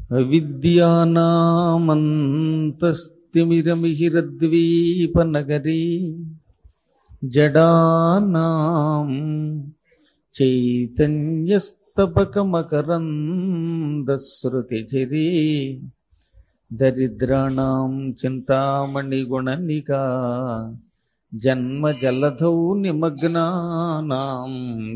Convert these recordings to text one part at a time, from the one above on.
అవిద్యానామంతస్తిమిరమిహిరద్వీపనగరీ జడానాం చైతన్యస్తపకమకరందశ్రుతిచిరీ దరిద్రాణం చింతామణిగుణనికా జన్మజలధౌ నిమగ్నానాం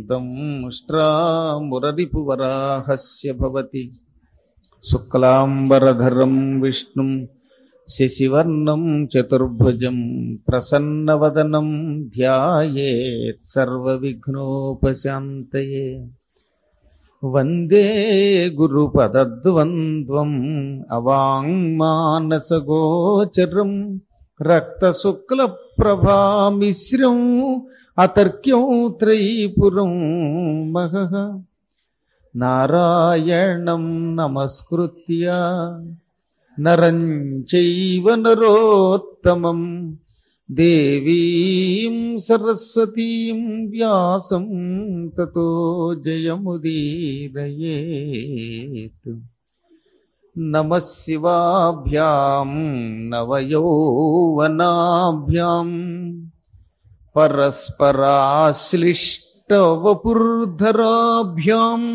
దంష్ట్రామురరిపువరాహస్య భవతి శుక్లాంబరధరం విష్ణుం శశివర్ణం చతుర్భుజం ప్రసన్నవదనం ధ్యాయేత్ సర్వవిఘ్నోపశాంతయే వందే గురుపదద్వంద్వం అవాంగ్మానసగోచరం రక్తశుక్లప్రభామిశ్రం అతర్క్యం త్రైపురం మహః నారాయణం నమస్కృత్య నరం చైవ నరోత్తమం దేవీం సరస్వతీం వ్యాసం తతో జయముదీరయేత్ నమ శివాభ్యాం నవయౌవనాభ్యాం పరస్పరాశ్లిష్టవపుర్ధరాభ్యాం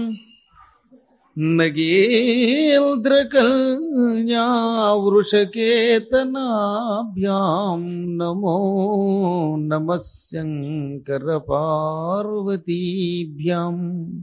నగేంద్రకల్యావృషకేతనాభ్యాం నమో నమ శంకరపార్వతీభ్యాం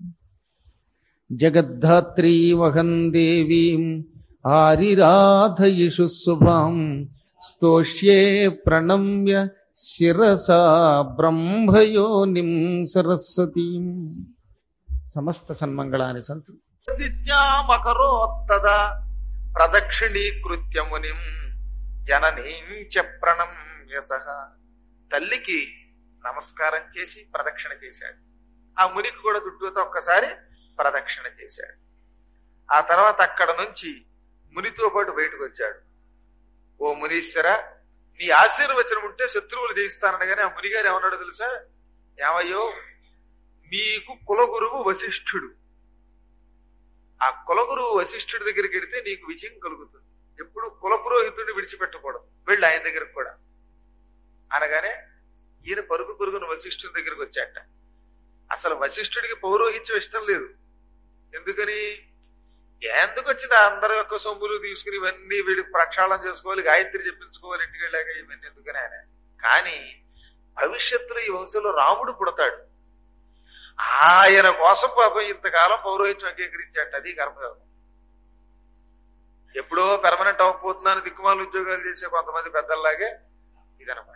జగద్ధాత్రీమహం దేవీం ఆరిరాధయిషు శుభాం స్తోష్యే ప్రణమ్య శిరసా బ్రహ్మయోనిం సరస్వతీం సమస్త సన్మంగళాని సంతు ప్రతిజ్ఞామకరోత్తద ప్రదక్షిణీకృత్య మునిం జననీం చ ప్రణమ్య సహ తల్లికి నమస్కారం చేసి ప్రదక్షిణ చేశాడు ఆ మునికి కూడా చుట్టూతో ఒక్కసారి ప్రదక్షిణ చేశాడు ఆ తర్వాత అక్కడ నుంచి మునితో పాటు బయటకు వచ్చాడు ఓ మునీశ్వర నీ ఆశీర్వచనం ఉంటే శత్రువులు జయిస్తానని ఆ మునిగారు ఏమన్నాడు తెలుసా ఏమయ్యో నీకు కులగురువు వశిష్ఠుడు ఆ కులగురువు వశిష్ఠుడి దగ్గరికి వెడితే నీకు విజయం కలుగుతుంది ఎప్పుడు కులపురోహితుడిని విడిచిపెట్టకూడదు వెళ్ళి ఆయన దగ్గరికి కూడా అనగానే ఈయన పరుగు పరుగున వశిష్ఠుడి దగ్గరికి వచ్చాట అసలు వశిష్ఠుడికి పౌరోహిత్యం ఇష్టం లేదు ఎందుకని ఎందుకు వచ్చింది అందరి యొక్క సొమ్ములు తీసుకుని ఇవన్నీ వీడికి ప్రక్షాళన చేసుకోవాలి గాయత్రి చెప్పించుకోవాలి ఇంటికి వెళ్ళాక ఇవన్నీ ఎందుకని ఆయన కానీ భవిష్యత్తులో ఈ వంశంలో రాముడు పుడతాడు ఆయన కోసం పాపం ఇంతకాలం పౌరోహిత్యం అంగీకరించాట అది కర్మయోగం ఎప్పుడో పెర్మనెంట్ అవ్వకపోతున్నాను దిక్కుమాల ఉద్యోగాలు చేసే కొంతమంది పెద్దల్లాగే ఇదనమాట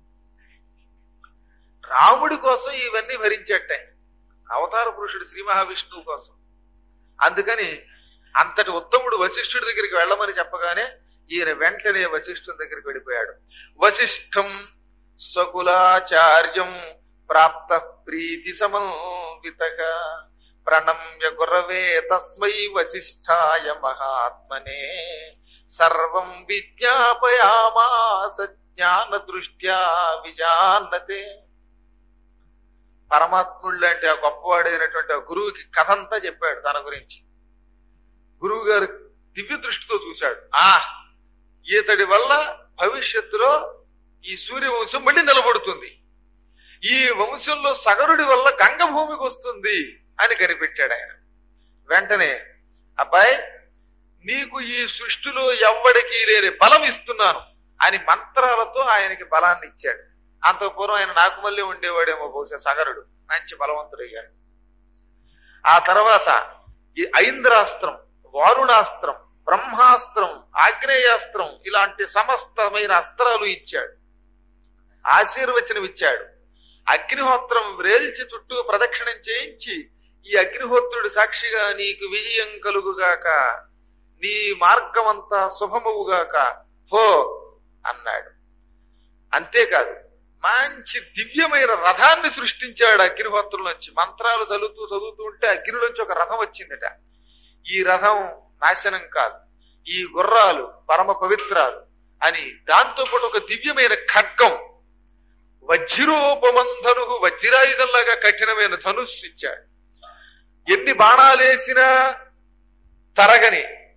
రాముడి కోసం ఇవన్నీ భరించట అవతార పురుషుడు శ్రీ మహావిష్ణువు కోసం అందుకని అంతటి ఉత్తముడు వశిష్ఠుడి దగ్గరికి వెళ్ళమని చెప్పగానే ఈయన వెంటనే వశిష్ఠుని దగ్గరికి వెళ్ళిపోయాడు వశిష్ఠం స్వకులాచార్యం ప్రాప్త ప్రీతి సమన్విత ప్రణమ్య గురవే తస్మై వశిష్ఠాయ మహాత్మనే సర్వం విజ్ఞాపయామాస జ్ఞాన దృష్ట్యా విజానతే పరమాత్ముడు లాంటి ఆ గొప్పవాడైనటువంటి ఆ గురువుకి కథ అంతా చెప్పాడు తన గురించి గురువు గారు దివ్య దృష్టితో చూశాడు ఆ ఈతడి వల్ల భవిష్యత్తులో ఈ సూర్యవంశం మళ్ళీ నిలబడుతుంది ఈ వంశంలో సగరుడి వల్ల గంగ భూమికి వస్తుంది అని కనిపెట్టాడు ఆయన వెంటనే అబ్బాయి నీకు ఈ సృష్టిలో ఎవ్వడికి లేని బలం ఇస్తున్నాను అని మంత్రాలతో ఆయనకి బలాన్ని ఇచ్చాడు అంత పూర్వం ఆయన నాకు మళ్ళీ ఉండేవాడేమో బహుశా సగరుడు మంచి బలవంతుడయ్యాడు ఆ తర్వాత ఈ ఐంద్రాస్త్రం వారుణాస్త్రం బ్రహ్మాస్త్రం ఆగ్నేయాస్త్రం ఇలాంటి సమస్తమైన అస్త్రాలు ఇచ్చాడు ఆశీర్వచనం ఇచ్చాడు అగ్నిహోత్రం వ్రేల్చి చుట్టూ ప్రదక్షిణం చేయించి ఈ అగ్నిహోత్రుడు సాక్షిగా నీకు విజయం కలుగుగాక నీ మార్గమంతా శుభముగాక హో అన్నాడు అంతేకాదు మంచి దివ్యమైన రథాన్ని సృష్టించాడు అగ్నిహోత్రం నుంచి మంత్రాలు చదువుతూ చదువుతూ ఉంటే అగ్నిలోంచి ఒక రథం వచ్చిందట ఈ రథం నాశనం కాదు ఈ గుర్రాలు పరమ పవిత్రాలు అని దాంతో పాటు ఒక దివ్యమైన ఖడ్గం వజ్రోపమంధను వజ్రాయుధంలాగా కఠినమైన ధనుస్సు ఇచ్చాడు ఎన్ని బాణాలేసినా తరగని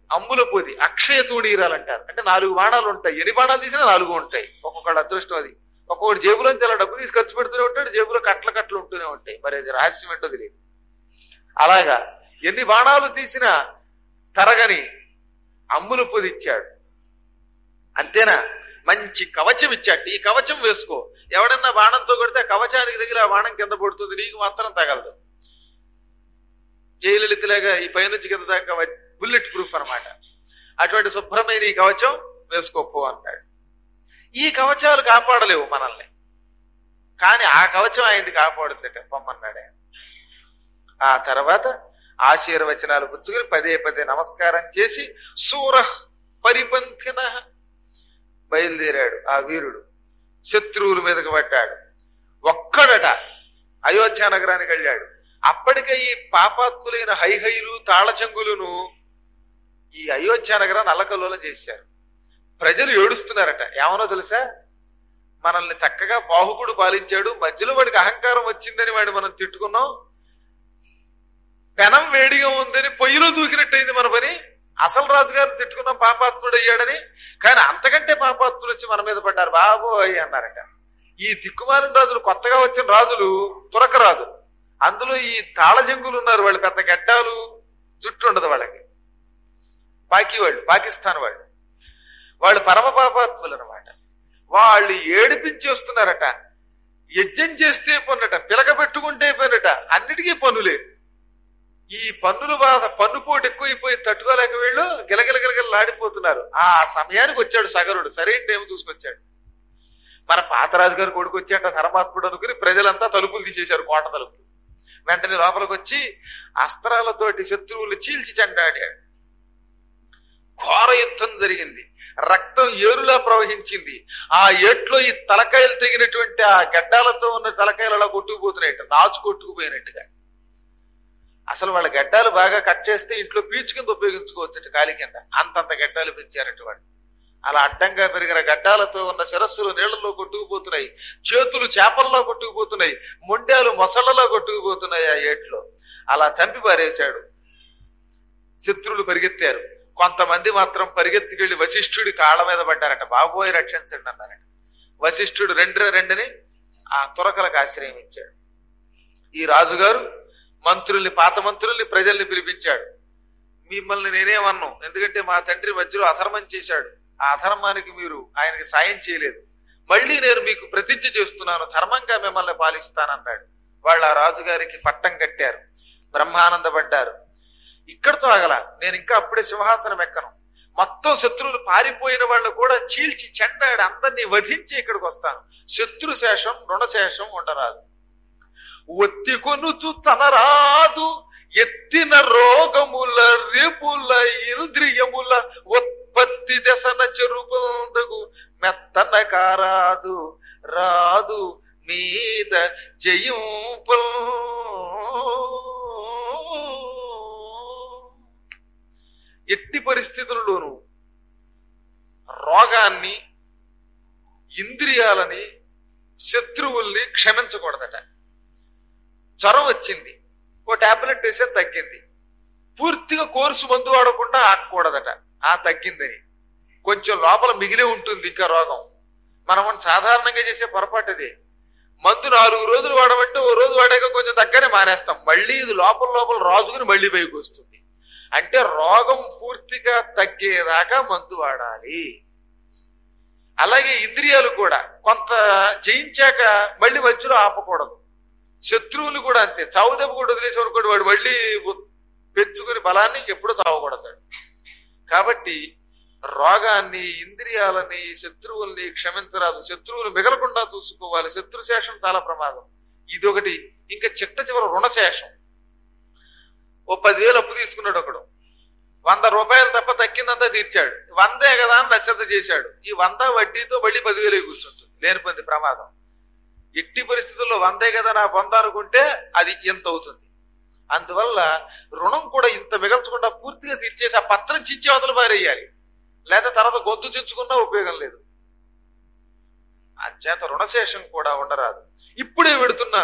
అమ్ముల పొది అక్షయ తూణీరాలు అంటారు అంటే నాలుగు బాణాలు ఉంటాయి ఎన్ని బాణాలు తీసినా నాలుగు ఉంటాయి ఒక్కొక్కడు అదృష్టం అది ఒక్కొక్కటి జేబులోంచి అలా డబ్బు తీసి ఖర్చు పెడుతూనే ఉంటాడు జేబులో కట్ల కట్టలు ఉంటూనే ఉంటాయి మరి అది రహస్యం ఏంటో తెలియదు అలాగా ఎన్ని బాణాలు తీసినా తరగని అమ్ముల పొది ఇచ్చాడు అంతేనా మంచి కవచం ఇచ్చాడు ఈ కవచం వేసుకో ఎవడన్నా బాణంతో కొడితే ఆ కవచానికి దగ్గర ఆ బాణం కింద పడుతుంది నీకు మాత్రం తగలదు జయలలితలాగా ఈ పైనుంచి కింద దాకా బుల్లెట్ ప్రూఫ్ అన్నమాట అటువంటి శుభ్రమైన ఈ కవచం వేసుకోపో అన్నాడు ఈ కవచాలు కాపాడలేవు మనల్ని కానీ ఆ కవచం ఆయనది కాపాడుతుందట పొమ్మన్నాడు ఆయన ఆ తర్వాత ఆశీర్వచనాలు పుచ్చుకుని పదే పదే నమస్కారం చేసి సూర పరిపంథిన బయలుదేరాడు ఆ వీరుడు శత్రువుల మీదకి పడ్డాడు ఒక్కడట అయోధ్య నగరానికి వెళ్ళాడు అప్పటికే ఈ పాపాత్ములైన హైహైలు తాళచంగులను ఈ అయోధ్య నగరాన్ని అల్లకల్లోలం చేశారు ప్రజలు ఏడుస్తున్నారట ఏమనో తెలుసా మనల్ని చక్కగా బాహుకుడు పాలించాడు మధ్యలో వాడికి అహంకారం వచ్చిందని వాడు మనం తిట్టుకున్నాం పెనం వేడిగా ఉందని పొయ్యిలో దూకినట్టయింది మన పని అసలు రాజుగారిని తిట్టుకున్నాం పాపాత్ముడు అయ్యాడని కానీ అంతకంటే పాపాత్ములు వచ్చి మన మీద పడ్డారు బాబోయ్ అన్నారట ఈ దిక్కుమాలిన రాజులు కొత్తగా వచ్చిన రాజులు తురక రాజు అందులో ఈ తాళజంగులు ఉన్నారు వాళ్ళు పెద్ద గడ్డాలు జుట్టు ఉండదు వాళ్ళకి పాకి వాళ్ళు పాకిస్తాన్ వాళ్ళు వాళ్ళు పరమ పాపాత్ములు అనమాట వాళ్ళు ఏడిపించేస్తున్నారట యజ్ఞం చేస్తే పన్నుట పిలక పెట్టుకుంటే పన్నుట అన్నిటికీ పన్నులే ఈ పన్నుల బాధ పన్నుపోటు ఎక్కువైపోయి తట్టుకోలేక వీళ్ళు గిలగిలగిలగిలాడిపోతున్నారు ఆ సమయానికి వచ్చాడు సగరుడు సరైన టైం చూసుకొచ్చాడు మన పాతరాజు గారు కొడుకు వచ్చాట ధర్మాత్ముడు అనుకుని ప్రజలంతా తలుపులు తీసేశారు కోట తలుపులు వెంటనే లోపలికి వచ్చి అస్త్రాలతోటి శత్రువులు చీల్చి చెండాడాడు ఘోర యుద్ధం జరిగింది రక్తం ఏరులా ప్రవహించింది ఆ ఏట్లో ఈ తలకాయలు తెగినటువంటి ఆ గడ్డాలతో ఉన్న తలకాయలు అలా కొట్టుకుపోతున్నాయట నాచు కొట్టుకుపోయినట్టుగా అసలు వాళ్ళ గడ్డాలు బాగా కట్ చేస్తే ఇంట్లో పీచు కింద ఉపయోగించుకోవచ్చు కాలి కింద అంతంత గడ్డాలు పెంచారట వాళ్ళు అలా అడ్డంగా పెరిగిన గడ్డాలతో ఉన్న శిరస్సులు నీళ్లలో కొట్టుకుపోతున్నాయి చేతులు చేపల్లో కొట్టుకుపోతున్నాయి మొండాలు మొసళ్లలో కొట్టుకుపోతున్నాయి ఆ ఏట్లో అలా చంపి పారేశాడు శత్రువులు పరిగెత్తారు కొంతమంది మాత్రం పరిగెత్తికెళ్లి వశిష్ఠుడి కాళ్ళ మీద పడ్డారట బాబోయ్ రక్షించండి అన్నారట వశిష్ఠుడు రెండు రెండుని ఆ తురకలకు ఆశ్రయం ఇచ్చాడు ఈ రాజుగారు మంత్రుల్ని పాత మంత్రుల్ని ప్రజల్ని పిలిపించాడు మిమ్మల్ని నేనేమన్నాను ఎందుకంటే మా తండ్రి మధ్యలో అధర్మం చేశాడు ఆ అధర్మానికి మీరు ఆయనకి సాయం చేయలేదు మళ్ళీ నేను మీకు ప్రతిజ్ఞ చేస్తున్నాను ధర్మంగా మిమ్మల్ని పాలిస్తానన్నాడు వాళ్ళు ఆ రాజుగారికి పట్టం కట్టారు బ్రహ్మానందపడ్డారు ఇక్కడతో ఆగల నేను ఇంకా అప్పుడే సింహాసనం ఎక్కను మొత్తం శత్రువులు పారిపోయిన వాళ్ళు కూడా చీల్చి చెండాడు అందరినీ వధించి ఇక్కడికి వస్తాను శత్రు శేషం రుణశేషం ఉండరాదు ఒత్తి కొనుచు తనరాదు ఎత్తిన రోగముల రేపుల ఇంద్రియముల ఉత్పత్తి దశన చెరుపొందగు మెత్తన కారాదు రాదు మీద జయింపు ఎట్టి పరిస్థితులలోనూ రోగాన్ని ఇంద్రియాలని శత్రువుల్ని క్షమించకూడదట జ్వరం వచ్చింది ఓ టాబ్లెట్ వేసే తగ్గింది పూర్తిగా కోర్సు మందు వాడకుండా ఆకూడదట ఆ తగ్గిందని కొంచెం లోపల మిగిలి ఉంటుంది ఇంకా రోగం మనం సాధారణంగా చేసే పొరపాటు అది మందు నాలుగు రోజులు వాడమంటే ఓ రోజు వాడాక కొంచెం తగ్గనే మానేస్తాం మళ్ళీ ఇది లోపల లోపల రాజుకుని మళ్ళీ పైకి వస్తుంది అంటే రోగం పూర్తిగా తగ్గేదాకా మందు వాడాలి అలాగే ఇంద్రియాలు కూడా కొంత జయించాక మళ్ళీ మధ్యలో ఆపకూడదు శత్రువులు కూడా అంతే చావు దెబ్బ కూడా వదిలేసేవాడు వాడు మళ్ళీ పెంచుకుని బలాన్ని ఎప్పుడూ చావకూడతాడు కాబట్టి రోగాన్ని ఇంద్రియాలని శత్రువుల్ని క్షమించరాదు శత్రువులు మిగలకుండా చూసుకోవాలి శత్రుశేషం చాలా ప్రమాదం ఇది ఒకటి ఇంకా చిట్ట చివరి రుణశేషం ఓ పదివేలు అప్పు తీసుకున్నాడు ఒకడు వంద రూపాయలు తప్ప తక్కిందంతా తీర్చాడు వందే కదా అని నశ్రద్ధ చేశాడు ఈ వంద వడ్డీతో మళ్ళీ పదివేలు కూర్చుంటుంది లేనిపోయింది ప్రమాదం ఎట్టి పరిస్థితుల్లో వందే కదా నా పొంద అనుకుంటే అది ఎంత అవుతుంది అందువల్ల రుణం కూడా ఇంత మిగల్చకుండా పూర్తిగా తీర్చేసి ఆ పత్రం చించి అవతల పారేయాలి లేదా తర్వాత గొంతు చించుకున్నా ఉపయోగం లేదు అంచేత రుణశేషం కూడా ఉండరాదు ఇప్పుడే పెడుతున్నాను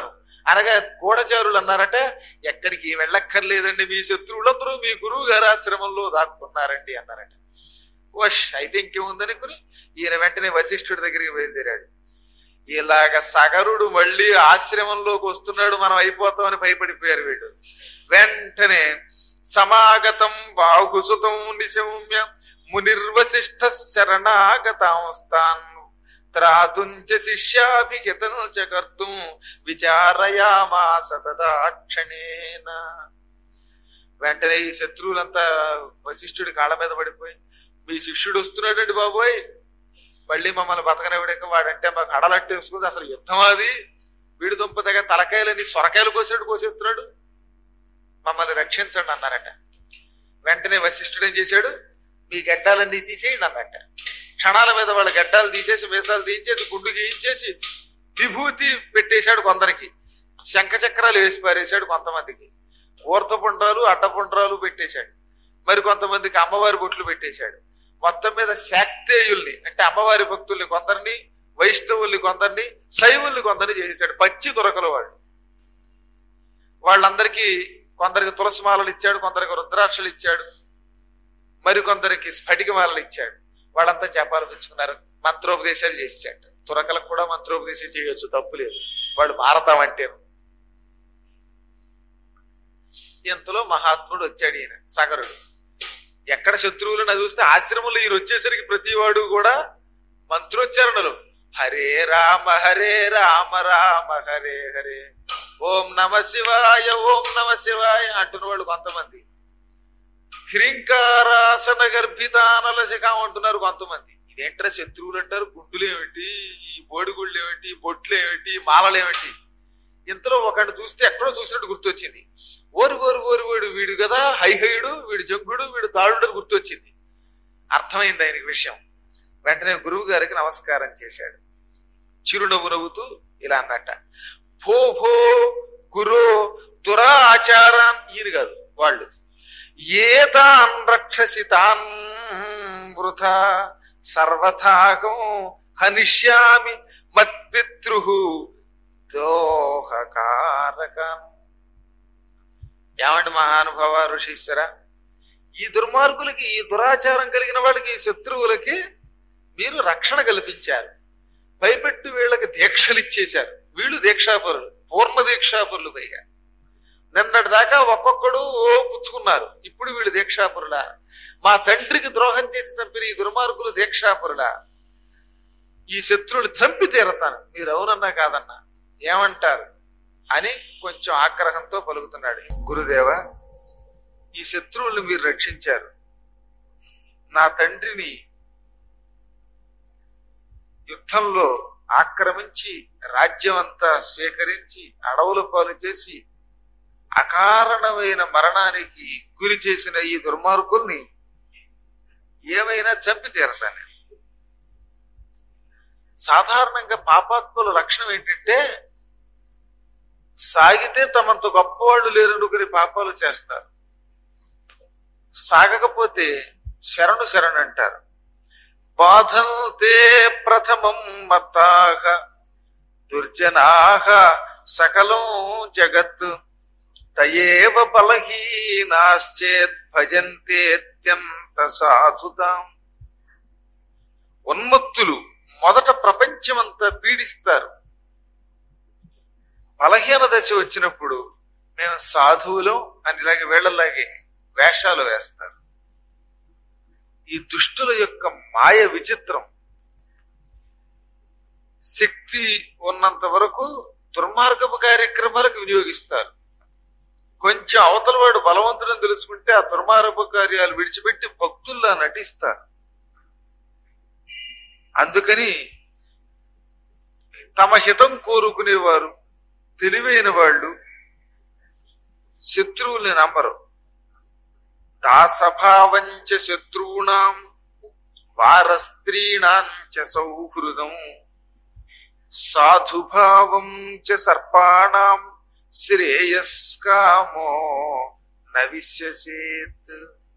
అనగా గూఢచారులు అన్నారట ఎక్కడికి వెళ్ళక్కర్లేదండి మీ శత్రువులందరూ మీ గురువు గారి ఆశ్రమంలో దాక్కున్నారండి అన్నారట వష్ అయితే ఇంకేముందనుకుని ఈయన వెంటనే వశిష్ఠుడి దగ్గరికి బయలుదేరాడు ఇలాగ సగరుడు మళ్ళీ ఆశ్రమంలోకి వస్తున్నాడు మనం అయిపోతామని భయపడిపోయారు వీళ్ళు వెంటనే సమాగతం బాహుసుతం నిశమ్య మునిర్వశిష్ట శరణాగతాంస్తాన్ త్రాతుంచ శిష్యాభిహితం చ కర్తుం విచారయామాస తదాక్షణేన వెంటనే ఈ శత్రువులంతా వశిష్ఠుడి కాళ్ళ మీద పడిపోయి మీ శిష్యుడు వస్తున్నాడండి బాబోయ్ మళ్ళీ మమ్మల్ని బతకనివ్వడాక వాడంటే మాకు అడలట్టేసుకుంది అసలు యుద్ధం అది వీడి దుంప దగ్గర తలకాయలని సొరకాయలు కోసేట్టు కోసేస్తున్నాడు మమ్మల్ని రక్షించండి అన్నారట వెంటనే వశిష్ఠుడు ఏం చేశాడు మీ గడ్డాలన్నీ తీసేయండి అన్నట్ట క్షణాల మీద వాళ్ళ గడ్డాలు తీసేసి మీసాలు తీయించేసి గుండు గీయించేసి విభూతి పెట్టేశాడు కొందరికి శంఖ చక్రాలు వేసి పారేశాడు కొంతమందికి ఊర్ధపుండ్రాలు అడ్డపుండ్రాలు పెట్టేశాడు మరి కొంతమందికి అమ్మవారి బొట్లు పెట్టేశాడు మొత్తం మీద శాక్తేయుల్ని అంటే అమ్మవారి భక్తుల్ని కొందరిని వైష్ణవుల్ని కొందరిని శైవుల్ని కొందరిని చేసేశాడు పచ్చి దొరకలు వాళ్ళు వాళ్ళందరికీ కొందరికి తులసి మాలలు ఇచ్చాడు కొందరికి రుద్రాక్షలు ఇచ్చాడు మరి కొందరికి స్ఫటిక మాలలు ఇచ్చాడు వాళ్ళంతా జపాలు పుచ్చుకున్నారు మంత్రోపదేశాలు చేసాడు తురకలకు కూడా మంత్రోపదేశం చేయొచ్చు తప్పు లేదు వాళ్ళు మారతామంటే ఇంతలో మహాత్ముడు వచ్చాడు ఈయన సగరుడు ఎక్కడ శత్రువులను చూస్తే ఆశ్రమంలో ఈయన వచ్చేసరికి ప్రతివాడు కూడా మంత్రోచ్చారణలు హరే రామ హరే రామ రామ హరే హరే ఓం నమ శివాయ ఓం నమ శివాయ అంటున్న వాళ్ళు కొంతమంది హ్రీంకారాసన గర్భితానల శిఖం అంటున్నారు కొంతమంది ఇదేంటారా శత్రువులు అంటారు గుడ్డులు ఏమిటి ఈ బోడిగుళ్ళు ఏమిటి ఈ బొట్లు ఏమిటి ఈ మాలలు ఏమిటి ఇంతలో ఒకటి చూస్తే ఎక్కడో చూసినట్టు గుర్తొచ్చింది ఓరి ఓరి ఓరి ఓడి వీడు కదా హైహయుడు వీడు జగ్గుడు వీడు తాళుడు గుర్తొచ్చింది అర్థమైంది ఆయనకి విషయం వెంటనే గురువు గారికి నమస్కారం చేశాడు చిరునవ్వు నవ్వుతూ ఇలా అన్నట్ట భో భో గురు దురాచారాన్ ఈయన కాదు వాళ్ళు ఏతాన్ రక్షసి తాన్ వృథా సర్వథాగం హనిష్యామి మత్పితృ దోహకారకం ఏమండి మహానుభావ ఋషీశ్వర ఈ దుర్మార్గులకి ఈ దురాచారం కలిగిన వాళ్ళకి ఈ శత్రువులకి మీరు రక్షణ కల్పించారు భయపెట్టి వీళ్ళకి దీక్షలు ఇచ్చేశారు వీళ్ళు దీక్షాపరులు పూర్ణ దీక్షాపరులు పైగా నిన్నటి దాకా ఒక్కొక్కడు ఓ పుచ్చుకున్నారు ఇప్పుడు వీళ్ళు దీక్షాపరులా మా తండ్రికి ద్రోహం చేసి చంపిన ఈ దుర్మార్గులు దీక్షాపరులా ఈ శత్రువులు చంపి తీరతాను మీరు అవునన్నా కాదన్నా ఏమంటారు అని కొంచెం ఆగ్రహంతో పలుకుతున్నాడు గురుదేవ ఈ శత్రువులను మీరు రక్షించారు నా తండ్రిని యుద్ధంలో ఆక్రమించి రాజ్యం అంతా స్వీకరించి అడవుల పాలు చేసి అకారణమైన మరణానికి గురి చేసిన ఈ దుర్మార్గుల్ని ఏమైనా చంపి తీరతాను సాధారణంగా పాపాత్ముల లక్షణం ఏంటంటే సాగితే తమంత గొప్పవాళ్ళు లేరనుకుని పాపాలు చేస్తారు సాగకపోతే శరణు శరణు అంటారు బాధంతే ప్రథమం మత్తాహ దుర్జనాహ సకలం జగత్ తయేవ బలహీనాశ్చేత్ భజంతేత్యంత సాధుతాం ఉన్మత్తులు మొదట ప్రపంచమంతా పీడిస్తారు బలహీన దశ వచ్చినప్పుడు మేము సాధువులం అని ఇలాగే వీళ్ళలాగే వేషాలు వేస్తారు ఈ దుష్టుల యొక్క మాయ విచిత్రం శక్తి ఉన్నంత వరకు దుర్మార్గపు కార్యక్రమాలకు వినియోగిస్తారు కొంచెం అవతల వాడు బలవంతుడని తెలుసుకుంటే ఆ దుర్మార్గపు కార్యాలు విడిచిపెట్టి భక్తుల్లా నటిస్తారు అందుకని తమ హితం కోరుకునేవారు తెలివైన వాళ్ళు శత్రువుల్ని నమ్మరు దాసభావంచ శత్రువునాం వారస్త్రీణాంచ సౌహృదం సాధుభావం చ సర్పాణం శ్రేయస్కామో నవిశ్యసేత్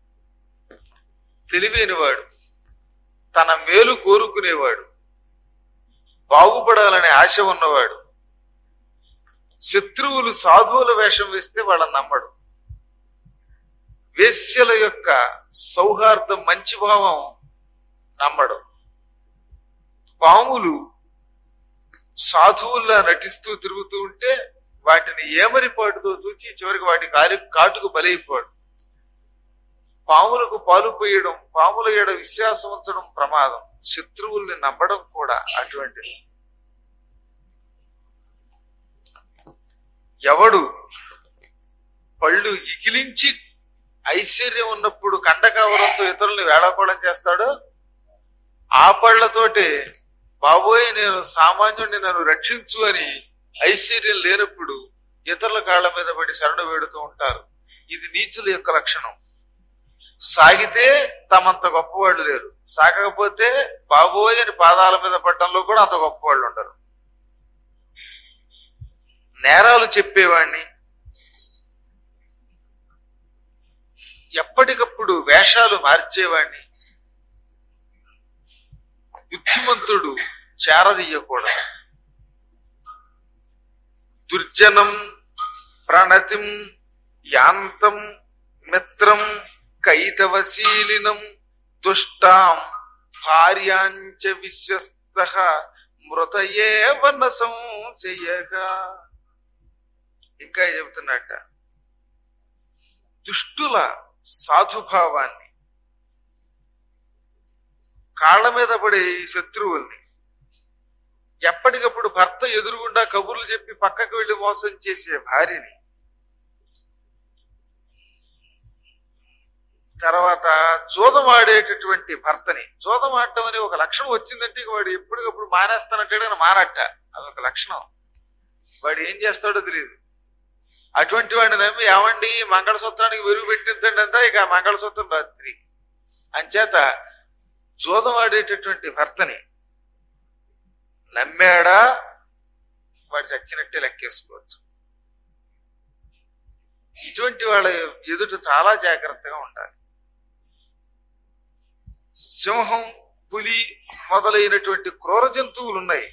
తెలివైనవాడు తన మేలు కోరుకునేవాడు బాగుపడాలనే ఆశ ఉన్నవాడు శత్రువులు సాధువుల వేషం వేస్తే వాళ్ళని నమ్మడు వేశ్యల యొక్క సౌహార్దం మంచి భావం నమ్మడు పాములు సాధువుల్లా నటిస్తూ తిరుగుతూ ఉంటే వాటిని ఏమరిపాటుతో చూచి చివరికి వాటి కాలి కాటుకు బలైపోడు పాములకు పాలు పోయడం పాముల ఏడ విశ్వాసం ఉంచడం ప్రమాదం శత్రువుల్ని నమ్మడం కూడా అటువంటిది ఎవడు పళ్ళు ఇకిలించి ఐశ్వర్యం ఉన్నప్పుడు కండకవరంతో ఇతరుల్ని వేళాకోళం చేస్తాడో ఆ పళ్లతోటే బాబోయ్ నేను సామాన్యుడిని నన్ను రక్షించు అని ఐశ్వర్యం లేనప్పుడు ఇతరుల కాళ్ళ మీద పడి శరణు వేడుతూ ఉంటారు ఇది నీచుల యొక్క లక్షణం సాగితే తమంత గొప్పవాళ్ళు లేరు సాగకపోతే బాబోయ్ అని పాదాల మీద పట్టడంలో కూడా అంత గొప్పవాళ్ళు ఉండరు నేరాలు చెప్పేవాణ్ణి ఎప్పటికప్పుడు వేషాలు మార్చేవాణ్ణి బుద్ధిమంతుడు చేరదీయకూడదు దుర్జనం ప్రణతిం యాంతం మిత్రం కైతవశీలినం దుష్టాం భార్యాంచ విశ్వస్త మృతయేవ న సంశయగా ఇంకా చెబుతున్నట్ట దుష్టుల సాధుభావాన్ని కాళ్ళ మీద పడే ఈ శత్రువుల్ని ఎప్పటికప్పుడు భర్త ఎదురుగుండా కబుర్లు చెప్పి పక్కకు వెళ్లి మోసం చేసే భార్యని తర్వాత జోదమాడేటటువంటి భర్తని జోదమాడటం అనే ఒక లక్షణం వచ్చిందంటే ఇక వాడు ఎప్పటికప్పుడు మానేస్తానంటాడు కానీ మానట్ట అదొక లక్షణం వాడు ఏం చేస్తాడో తెలియదు అటువంటి వాడిని నమ్మి ఏమండి మంగళసూత్రానికి వెలుగు పెట్టించండి అంతా ఇక ఆ మంగళసూత్రం రాత్రి అంచేత జోదం ఆడేటటువంటి భర్తని నమ్మాడా వాడు చచ్చినట్టే లెక్కేసుకోవచ్చు ఇటువంటి వాళ్ళ ఎదుట చాలా జాగ్రత్తగా ఉండాలి సింహం పులి మొదలైనటువంటి క్రూర జంతువులు ఉన్నాయి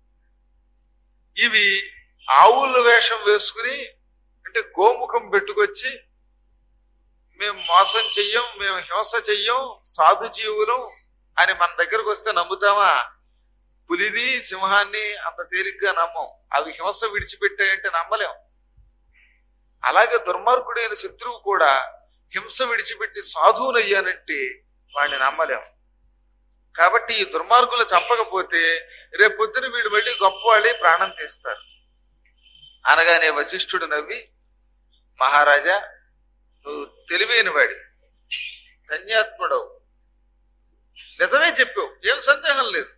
ఇవి ఆవుల వేషం వేసుకుని అంటే గోముఖం పెట్టుకొచ్చి మేము మోసం చెయ్యం మేము హింస చెయ్యం సాధు జీవులం అని మన దగ్గరకు వస్తే నమ్ముతామా పులిని సింహాన్ని అంత తేలిగ్గా నమ్మం అవి హింస విడిచిపెట్టాయంటే నమ్మలేం అలాగే దుర్మార్గుడైన శత్రువు కూడా హింస విడిచిపెట్టి సాధువులయ్యానంటే వాడిని నమ్మలేం కాబట్టి ఈ దుర్మార్గులు చంపకపోతే రేపు పొద్దున వీడు వెళ్ళి గొప్ప వాళ్ళే ప్రాణం తీస్తారు అనగానే వశిష్ఠుడు నవ్వి మహారాజా నువ్వు తెలివైన వాడి ధన్యాత్ముడవు నిజమే చెప్పావు ఏం సందేహం లేదు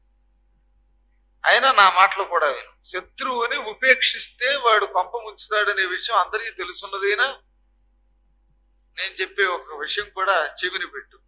అయినా నా మాటలు కూడా విను శత్రువుని ఉపేక్షిస్తే వాడు కొంప ముంచుతాడనే విషయం అందరికీ తెలుసున్నదేనా నేను చెప్పే ఒక విషయం కూడా చెవిని పెట్టు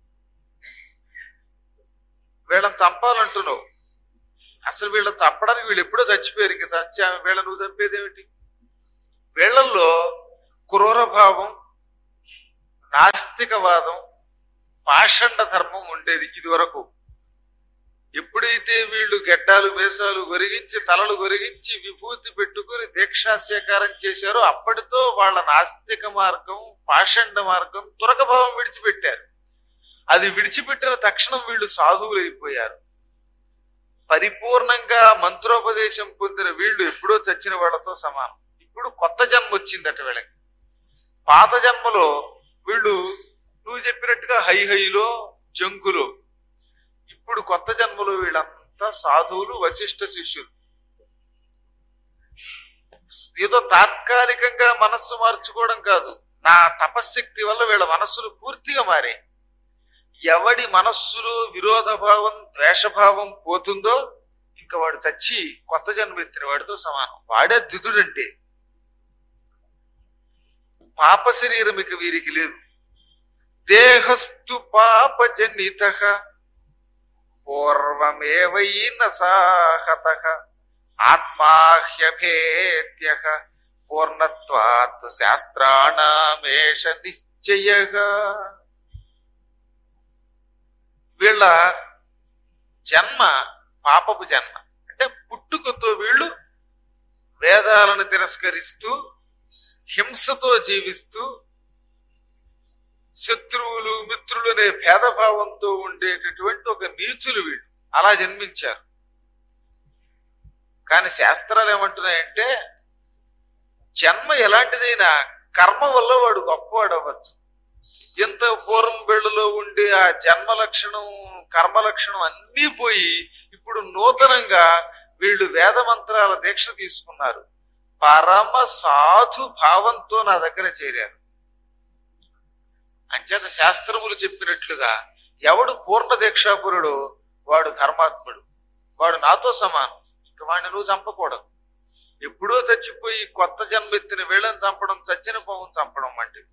వీళ్ళని చంపాలంటున్నావు అసలు వీళ్ళని చంపడానికి వీళ్ళు ఎప్పుడో చచ్చిపోయారు ఇంకా చచ్చా వీళ్ళ నువ్వు చంపేదేమిటి వీళ్ళల్లో క్రూరభావం నాస్తికవాదం పాషండ ధర్మం ఉండేది ఇది వరకు ఎప్పుడైతే వీళ్ళు గడ్డాలు వేషాలు గొరిగించి తలలు గొరిగించి విభూతి పెట్టుకుని దీక్షాస్వీకారం చేశారో అప్పటితో వాళ్ళ నాస్తిక మార్గం పాషండ మార్గం తురకభావం విడిచిపెట్టారు అది విడిచిపెట్టిన తక్షణం వీళ్ళు సాధువులు అయిపోయారు పరిపూర్ణంగా మంత్రోపదేశం పొందిన వీళ్ళు ఎప్పుడో చచ్చిన వాళ్ళతో సమానం ఇప్పుడు కొత్త జన్మ వచ్చిందట వీళ్ళకి పాత జన్మలో వీళ్ళు నువ్వు చెప్పినట్టుగా హై హైలో జంకులో ఇప్పుడు కొత్త జన్మలో వీళ్ళంతా సాధువులు వశిష్ఠ శిష్యులు ఏదో తాత్కాలికంగా మనస్సు మార్చుకోవడం కాదు నా తపశ్శక్తి వల్ల వీళ్ళ మనస్సులు పూర్తిగా మారాయి ఎవడి మనస్సులో విరోధ భావం ద్వేషభావం పోతుందో ఇంకా వాడు చచ్చి కొత్త జన్మ ఎత్తిన వాడితో సమానం వాడే దితుడంటే పాప శరీరం ఇక వీరికి లేదు దేహస్తు పాప జనిత పూర్వమేవైన సాహత ఆత్మాహ్యభేత్య పూర్ణత్వాత్ శాస్త్రాణమేష నిశ్చయగా వీళ్ళ జన్మ పాపపు జన్మ అంటే పుట్టుకతో వీళ్ళు వేదాలను తిరస్కరిస్తూ హింసతో జీవిస్తూ శత్రువులు మిత్రులు అనే భేదభావంతో ఉండేటటువంటి ఒక నీచులు వీళ్ళు అలా జన్మించారు కానీ శాస్త్రాలు ఏమంటున్నాయంటే జన్మ ఎలాంటిదైనా కర్మ వల్ల వాడు గొప్పవాడు అవ్వచ్చు ఎంత పూర్వం బెళ్ళలో ఉండే ఆ జన్మ లక్షణం కర్మ లక్షణం అన్నీ పోయి ఇప్పుడు నూతనంగా వీళ్ళు వేద మంత్రాల దీక్ష తీసుకున్నారు పరమ సాధు భావంతో నా దగ్గర చేరారు అంచేత శాస్త్రములు చెప్పినట్లుగా ఎవడు పూర్ణ దీక్షాపురుడు వాడు కర్మాత్ముడు వాడు నాతో సమానం ఇక వాడిని నువ్వు చంపకూడదు ఎప్పుడో చచ్చిపోయి కొత్త జన్మెత్తిన వేళను చంపడం చచ్చిన పావును చంపడం వంటిది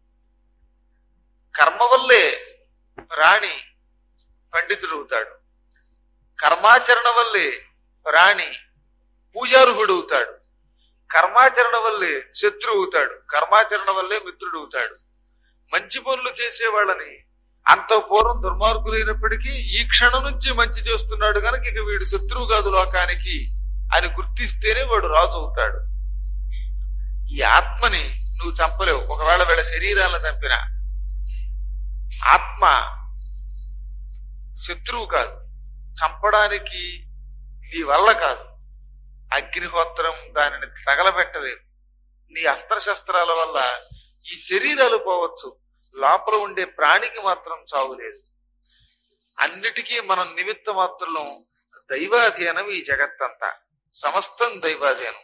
కర్మ వల్లే ప్రాణి పండితుడు అవుతాడు కర్మాచరణ వల్లే ప్రాణి పూజారుహుడు అవుతాడు కర్మాచరణ వల్లే శత్రువు అవుతాడు కర్మాచరణ వల్లే మిత్రుడు అవుతాడు మంచి పనులు చేసే వాళ్ళని అంత పూర్వం దుర్మార్గులైనప్పటికీ ఈ క్షణం నుంచి మంచి చేస్తున్నాడు కనుక ఇక వీడు శత్రువు కాదు లోకానికి అని గుర్తిస్తేనే వాడు రాజు అవుతాడు ఈ ఆత్మని నువ్వు చంపలేవు ఒకవేళ వీళ్ళ శరీరాలను చంపినా ఆత్మ శత్రువు కాదు చంపడానికి నీ వల్ల కాదు అగ్నిహోత్రం దానిని తగలబెట్టలేదు నీ అస్త్రశస్త్రాల వల్ల ఈ శరీరాలు పోవచ్చు లోపల ఉండే ప్రాణికి మాత్రం చావు లేదు అన్నిటికీ మనం నిమిత్త మాత్రం దైవాధీనం ఈ జగత్తంతా సమస్తం దైవాధీనం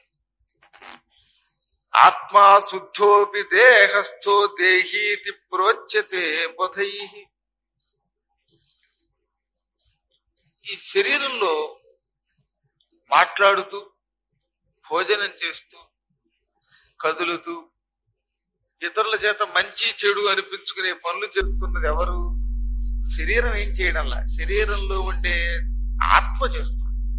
ఆత్మా శుద్ధోపి దేహస్థో దేహీతి ప్రోచ్యతే బుధై ఈ శరీరంలో మాట్లాడుతూ భోజనం చేస్తూ కదులుతూ ఇతరుల చేత మంచి చెడు అనిపించుకునే పనులు చేస్తున్నది ఎవరు శరీరం ఏం చేయడంలా శరీరంలో ఉండే ఆత్మ చేస్తుంది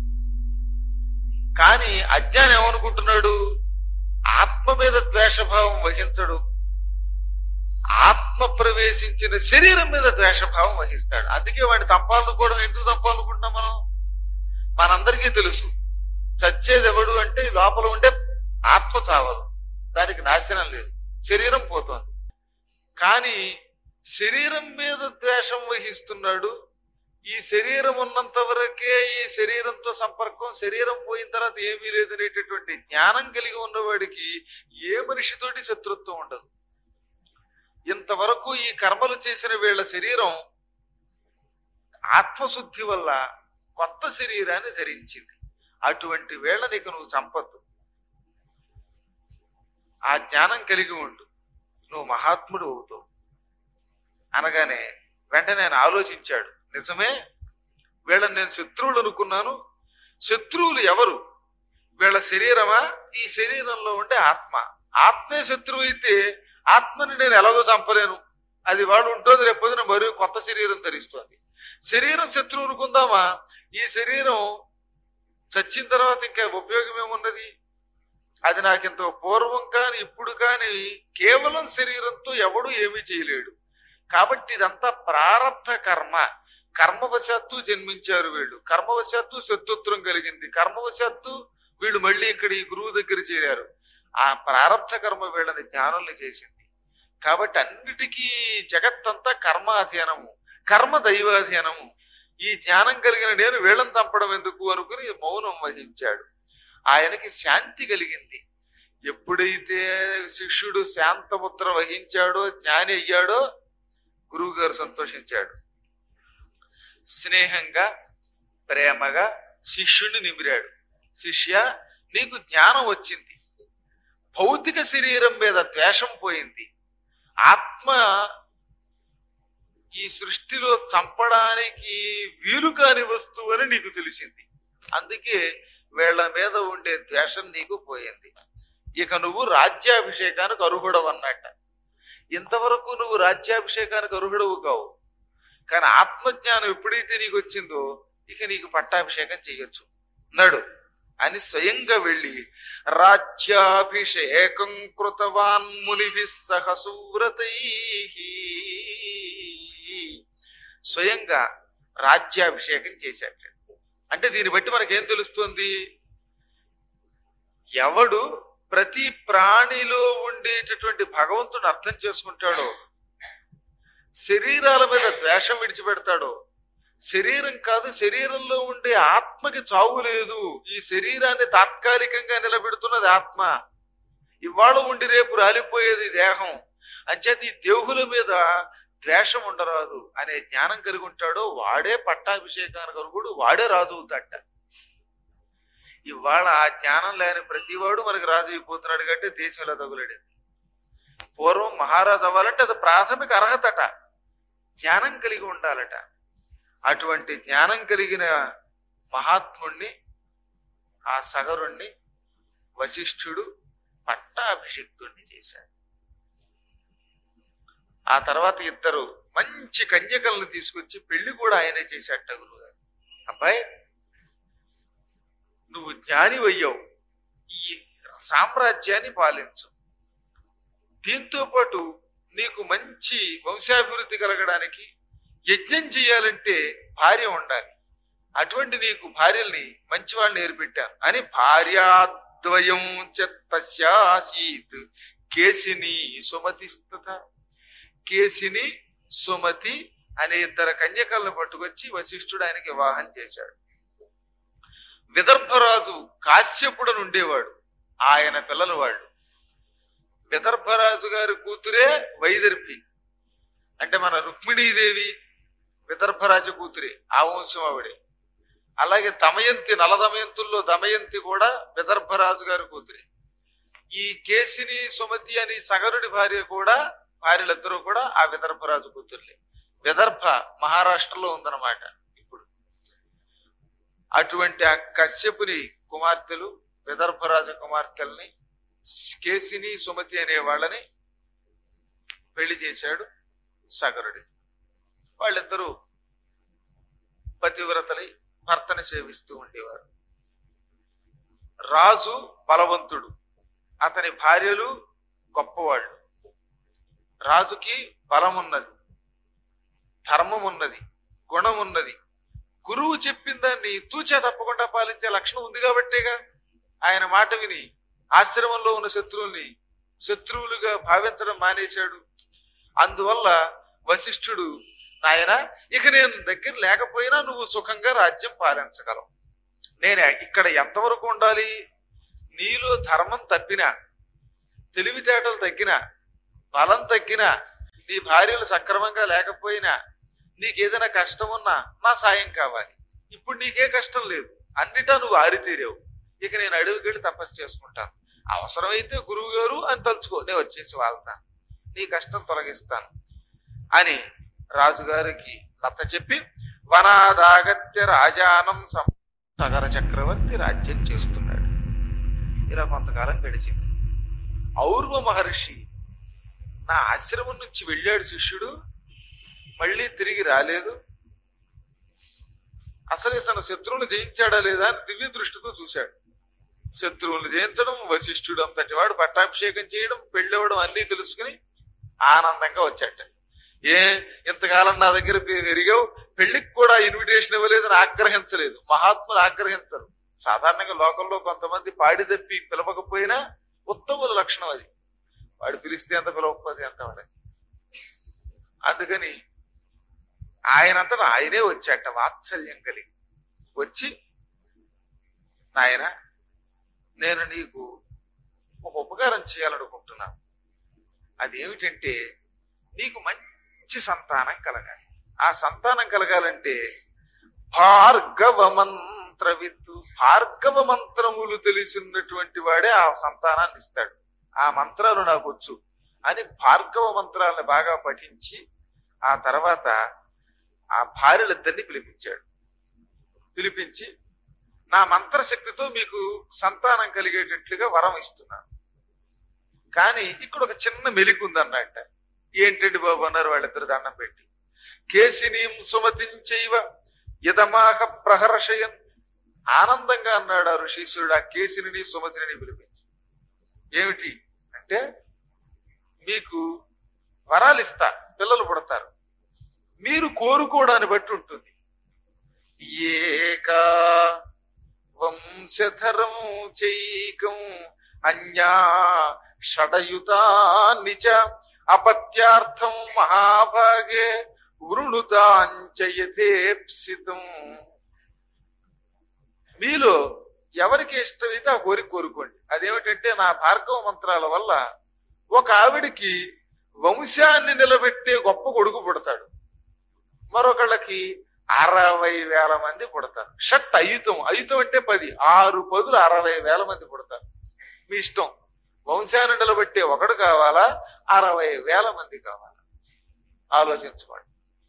కానీ అజ్ఞానం ఏమనుకుంటున్నాడు ఆత్మ మీద ద్వేషభావం వహించడు ఆత్మ ప్రవేశించిన శరీరం మీద ద్వేషభావం వహిస్తాడు అందుకే వాడిని చంపాలనుకోవడం ఎందుకు చంపాలనుకుంటున్నాం మనం మనందరికీ తెలుసు చచ్చేది ఎవడు అంటే లోపల ఉండే ఆత్మ చావదు దానికి నాశనం లేదు శరీరం పోతోంది కానీ శరీరం మీద ద్వేషం వహిస్తున్నాడు ఈ శరీరం ఉన్నంత వరకే ఈ శరీరంతో సంపర్కం శరీరం పోయిన తర్వాత ఏమీ లేదనేటటువంటి జ్ఞానం కలిగి ఉన్నవాడికి ఏ మనిషితోటి శత్రుత్వం ఉండదు ఇంతవరకు ఈ కర్మలు చేసిన వీళ్ళ శరీరం ఆత్మశుద్ధి వల్ల కొత్త శరీరాన్ని ధరించింది అటువంటి వేళ నీకు నువ్వు చంపద్దు ఆ జ్ఞానం కలిగి ఉండు నువ్వు మహాత్ముడు అవుతావు అనగానే వెంటనే ఆయన ఆలోచించాడు నిజమే వీళ్ళని నేను శత్రువులు అనుకున్నాను శత్రువులు ఎవరు వీళ్ళ శరీరమా ఈ శరీరంలో ఉండే ఆత్మ ఆత్మే శత్రువు అయితే ఆత్మని నేను ఎలాగో చంపలేను అది వాడు ఉంటుంది రేపొద్దున మరియు కొత్త శరీరం ధరిస్తుంది శరీరం శత్రువు అనుకుందామా ఈ శరీరం చచ్చిన తర్వాత ఇంకా ఉపయోగం ఏమున్నది అది నాకింత పూర్వం కాని ఇప్పుడు కాని కేవలం శరీరంతో ఎవడు ఏమీ చేయలేడు కాబట్టి ఇదంతా ప్రారంభ కర్మ కర్మవశాత్తు జన్మించారు వీళ్ళు కర్మవశాత్తు శత్రుత్వం కలిగింది కర్మవశాత్తు వీళ్ళు మళ్ళీ ఇక్కడ ఈ గురువు దగ్గర చేరారు ఆ ప్రారంభ కర్మ వీళ్ళని జ్ఞానుల్ని చేసింది కాబట్టి అన్నిటికీ జగత్తంతా కర్మాధీనము కర్మ దైవాధీనము ఈ జ్ఞానం కలిగిన నేను వీళ్ళని చంపడం ఎందుకు అనుకుని మౌనం వహించాడు ఆయనకి శాంతి కలిగింది ఎప్పుడైతే శిష్యుడు శాంతముద్ర వహించాడో జ్ఞాని అయ్యాడో గురువు గారు సంతోషించాడు స్నేహంగా ప్రేమగా శిష్యుడిని నిమిరాడు శిష్య నీకు జ్ఞానం వచ్చింది భౌతిక శరీరం మీద ద్వేషం పోయింది ఆత్మ ఈ సృష్టిలో చంపడానికి వీలు కాని వస్తువు అని నీకు తెలిసింది అందుకే వీళ్ళ మీద ఉండే ద్వేషం నీకు పోయింది ఇక నువ్వు రాజ్యాభిషేకానికి అర్హుడవు అన్నట్ట ఇంతవరకు నువ్వు రాజ్యాభిషేకానికి అర్హుడవు కావు కానీ ఆత్మజ్ఞానం ఎప్పుడైతే నీకు వచ్చిందో ఇక నీకు పట్టాభిషేకం చేయొచ్చు నడు అని స్వయంగా వెళ్ళి రాజ్యాభిషేకం కృతవాన్ మునిభి సహసూరతై స్వయంగా రాజ్యాభిషేకం చేశాడు అంటే దీన్ని బట్టి మనకేం తెలుస్తుంది ఎవడు ప్రతి ప్రాణిలో ఉండేటటువంటి భగవంతుని అర్థం చేసుకుంటాడో శరీరాల మీద ద్వేషం విడిచిపెడతాడో శరీరం కాదు శరీరంలో ఉండే ఆత్మకి చావు లేదు ఈ శరీరాన్ని తాత్కాలికంగా నిలబెడుతున్నది ఆత్మ ఇవాళ ఉండి రేపు రాలిపోయేది దేహం అంచేత ఈ దేహుల మీద ద్వేషం ఉండరాదు అనే జ్ఞానం కలిగి ఉంటాడో వాడే పట్టాభిషేకానికి అర్హుడు వాడే రాజు అవుతాట ఇవాళ ఆ జ్ఞానం లేని ప్రతివాడు మనకి రాజు అయిపోతున్నాడు కాబట్టి దేశం ఇలా తగులడింది పూర్వం మహారాజు అవ్వాలంటే అది ప్రాథమిక అర్హతట జ్ఞానం కలిగి ఉండాలట అటువంటి జ్ఞానం కలిగిన మహాత్ముణ్ణి ఆ సగరుణ్ణి వశిష్ఠుడు పట్టాభిషిక్తుణ్ణి చేశాడు ఆ తర్వాత ఇద్దరు మంచి కన్యకలను తీసుకొచ్చి పెళ్లి కూడా ఆయనే చేశాట గురువు గారు అబ్బాయి నువ్వు జ్ఞాని అయ్యావు ఈ సామ్రాజ్యాన్ని పాలించు దీంతో పాటు నీకు మంచి వంశాభివృద్ధి కలగడానికి యజ్ఞం చేయాలంటే భార్య ఉండాలి అటువంటి నీకు భార్యల్ని మంచి వాళ్ళని ఏర్పెట్టాను అని భార్యాద్వయం తస్యాసీత్ కేసిని సుమతిస్తత కేసిని సుమతి అనే ఇద్దరు కన్యకలను పట్టుకొచ్చి వశిష్ఠుడు ఆయనకి వివాహం చేశాడు విదర్భరాజు కాశ్యపుడని ఉండేవాడు ఆయన పిల్లలు వాళ్ళు విదర్భరాజు గారి కూతురే వైదర్భి అంటే మన రుక్మిణీదేవి విదర్భరాజు కూతురే ఆ వంశం ఆవిడే అలాగే దమయంతి నలదమయంతుల్లో దమయంతి కూడా విదర్భరాజు గారి కూతురే ఈ కేసిని సుమతి అని సగరుడి భార్య కూడా భార్యలిద్దరూ కూడా ఆ విదర్భరాజు కూతుర్లే విదర్భ మహారాష్ట్రలో ఉందన్నమాట ఇప్పుడు అటువంటి ఆ కశ్యపుని కుమార్తెలు విదర్భరాజు కుమార్తెల్ని కేసిని సుమతి అనే వాళ్ళని పెళ్లి చేశాడు సగరుడి వాళ్ళిద్దరూ పతివ్రతలై భర్తని సేవిస్తూ ఉండేవారు రాజు బలవంతుడు అతని భార్యలు గొప్పవాళ్ళు రాజుకి బలం ఉన్నది ధర్మం ఉన్నది గుణం ఉన్నది గురువు చెప్పిన దాన్ని తూచా తప్పకుండా పాలించే లక్షణం ఉంది కాబట్టేగా ఆయన మాట విని ఆశ్రమంలో ఉన్న శత్రువుల్ని శత్రువులుగా భావించడం మానేశాడు అందువల్ల వశిష్ఠుడు నాయన ఇక నేను దగ్గర లేకపోయినా నువ్వు సుఖంగా రాజ్యం పాలించగలవు నేను ఇక్కడ ఎంతవరకు ఉండాలి నీలో ధర్మం తప్పినా తెలివితేటలు తగ్గినా బలం తగ్గినా నీ భార్యలు సక్రమంగా లేకపోయినా నీకేదైనా కష్టం ఉన్నా నా సాయం కావాలి ఇప్పుడు నీకే కష్టం లేదు అన్నిటా నువ్వు ఆరితీరావు ఇక నేను అడవికెళ్ళి తపస్సు చేసుకుంటాను అవసరమైతే గురువు గారు అని తలుచుకో నేను వచ్చేసి వాళ్తాను నీ కష్టం తొలగిస్తాను అని రాజుగారికి నచ్చ చెప్పి వనాదాగత్య రాజానం సం సగర చక్రవర్తి రాజ్యం చేస్తున్నాడు ఇలా కొంతకాలం గడిచింది ఔర్వ మహర్షి నా ఆశ్రమం నుంచి వెళ్ళాడు శిష్యుడు మళ్ళీ తిరిగి రాలేదు అసలు ఇతను శత్రువులు జయించాడా లేదా అని దివ్య దృష్టితో చూశాడు శత్రువులు జయించడం వశిష్ఠుడు అంతటి వాడు పట్టాభిషేకం చేయడం పెళ్ళవడం అన్ని తెలుసుకుని ఆనందంగా వచ్చాట ఏ ఇంతకాలం నా దగ్గర పెరిగావు పెళ్లికి కూడా ఇన్విటేషన్ ఇవ్వలేదని ఆగ్రహించలేదు మహాత్ములు ఆగ్రహించరు సాధారణంగా లోకంలో కొంతమంది పాడి తప్పి పిలవకపోయినా ఉత్తముల లక్షణం అది వాడు పిలిస్తే ఎంత పిలవకపోతే ఎంత వాడే అందుకని ఆయనంతటా ఆయనే వచ్చాట వాత్సల్యం కలిగి వచ్చి నాయన నేను నీకు ఒక ఉపకారం చేయాలనుకుంటున్నాను అదేమిటంటే నీకు మంచి సంతానం కలగాలి ఆ సంతానం కలగాలంటే భార్గవ మంత్ర విత్తు భార్గవ మంత్రములు తెలిసినటువంటి వాడే ఆ సంతానాన్ని ఇస్తాడు ఆ మంత్రాలు నాకు వచ్చు అని భార్గవ మంత్రాలను బాగా పఠించి ఆ తర్వాత ఆ భార్యలిద్దరిని పిలిపించాడు పిలిపించి నా మంత్రశక్తితో మీకు సంతానం కలిగేటట్లుగా వరం ఇస్తున్నాను కానీ ఇక్కడ ఒక చిన్న మెలికి ఉందన్నట్ట ఏంటండి బాబు అన్నారు వాళ్ళిద్దరు దండం పెట్టి కేసినీం సుమతించైవ యదమాహ ప్రహర్షయన్ ఆనందంగా అన్నాడు ఆ ఋషీశ్వరుడు ఆ కేసిని సుమతిని పిలిపించి ఏమిటి అంటే మీకు వరాలు ఇస్తా పిల్లలు పుడతారు మీరు కోరుకోవడాన్ని బట్టి ఉంటుంది ఏకా వంశధరం చైకం అన్యా షడయుతాని చ అపత్యార్థం మహాభాగే వృణుతాంచయతేప్సితం మీలో ఎవరికి ఇష్టమైతే ఆ కోరిక కోరుకోండి అదేమిటంటే నా భార్గవ మంత్రాల వల్ల ఒక ఆవిడికి వంశాన్ని నిలబెట్టే గొప్ప కొడుకు పుడతాడు మరొకళ్ళకి అరవై వేల మంది పుడతారు షట్ అయుతం అయుతం అంటే పది ఆరు పదులు అరవై వేల మంది పుడతారు మీ ఇష్టం వంశాన్ని నిలబెట్టే ఒకడు కావాలా అరవై వేల మంది కావాలా ఆలోచించుకోండి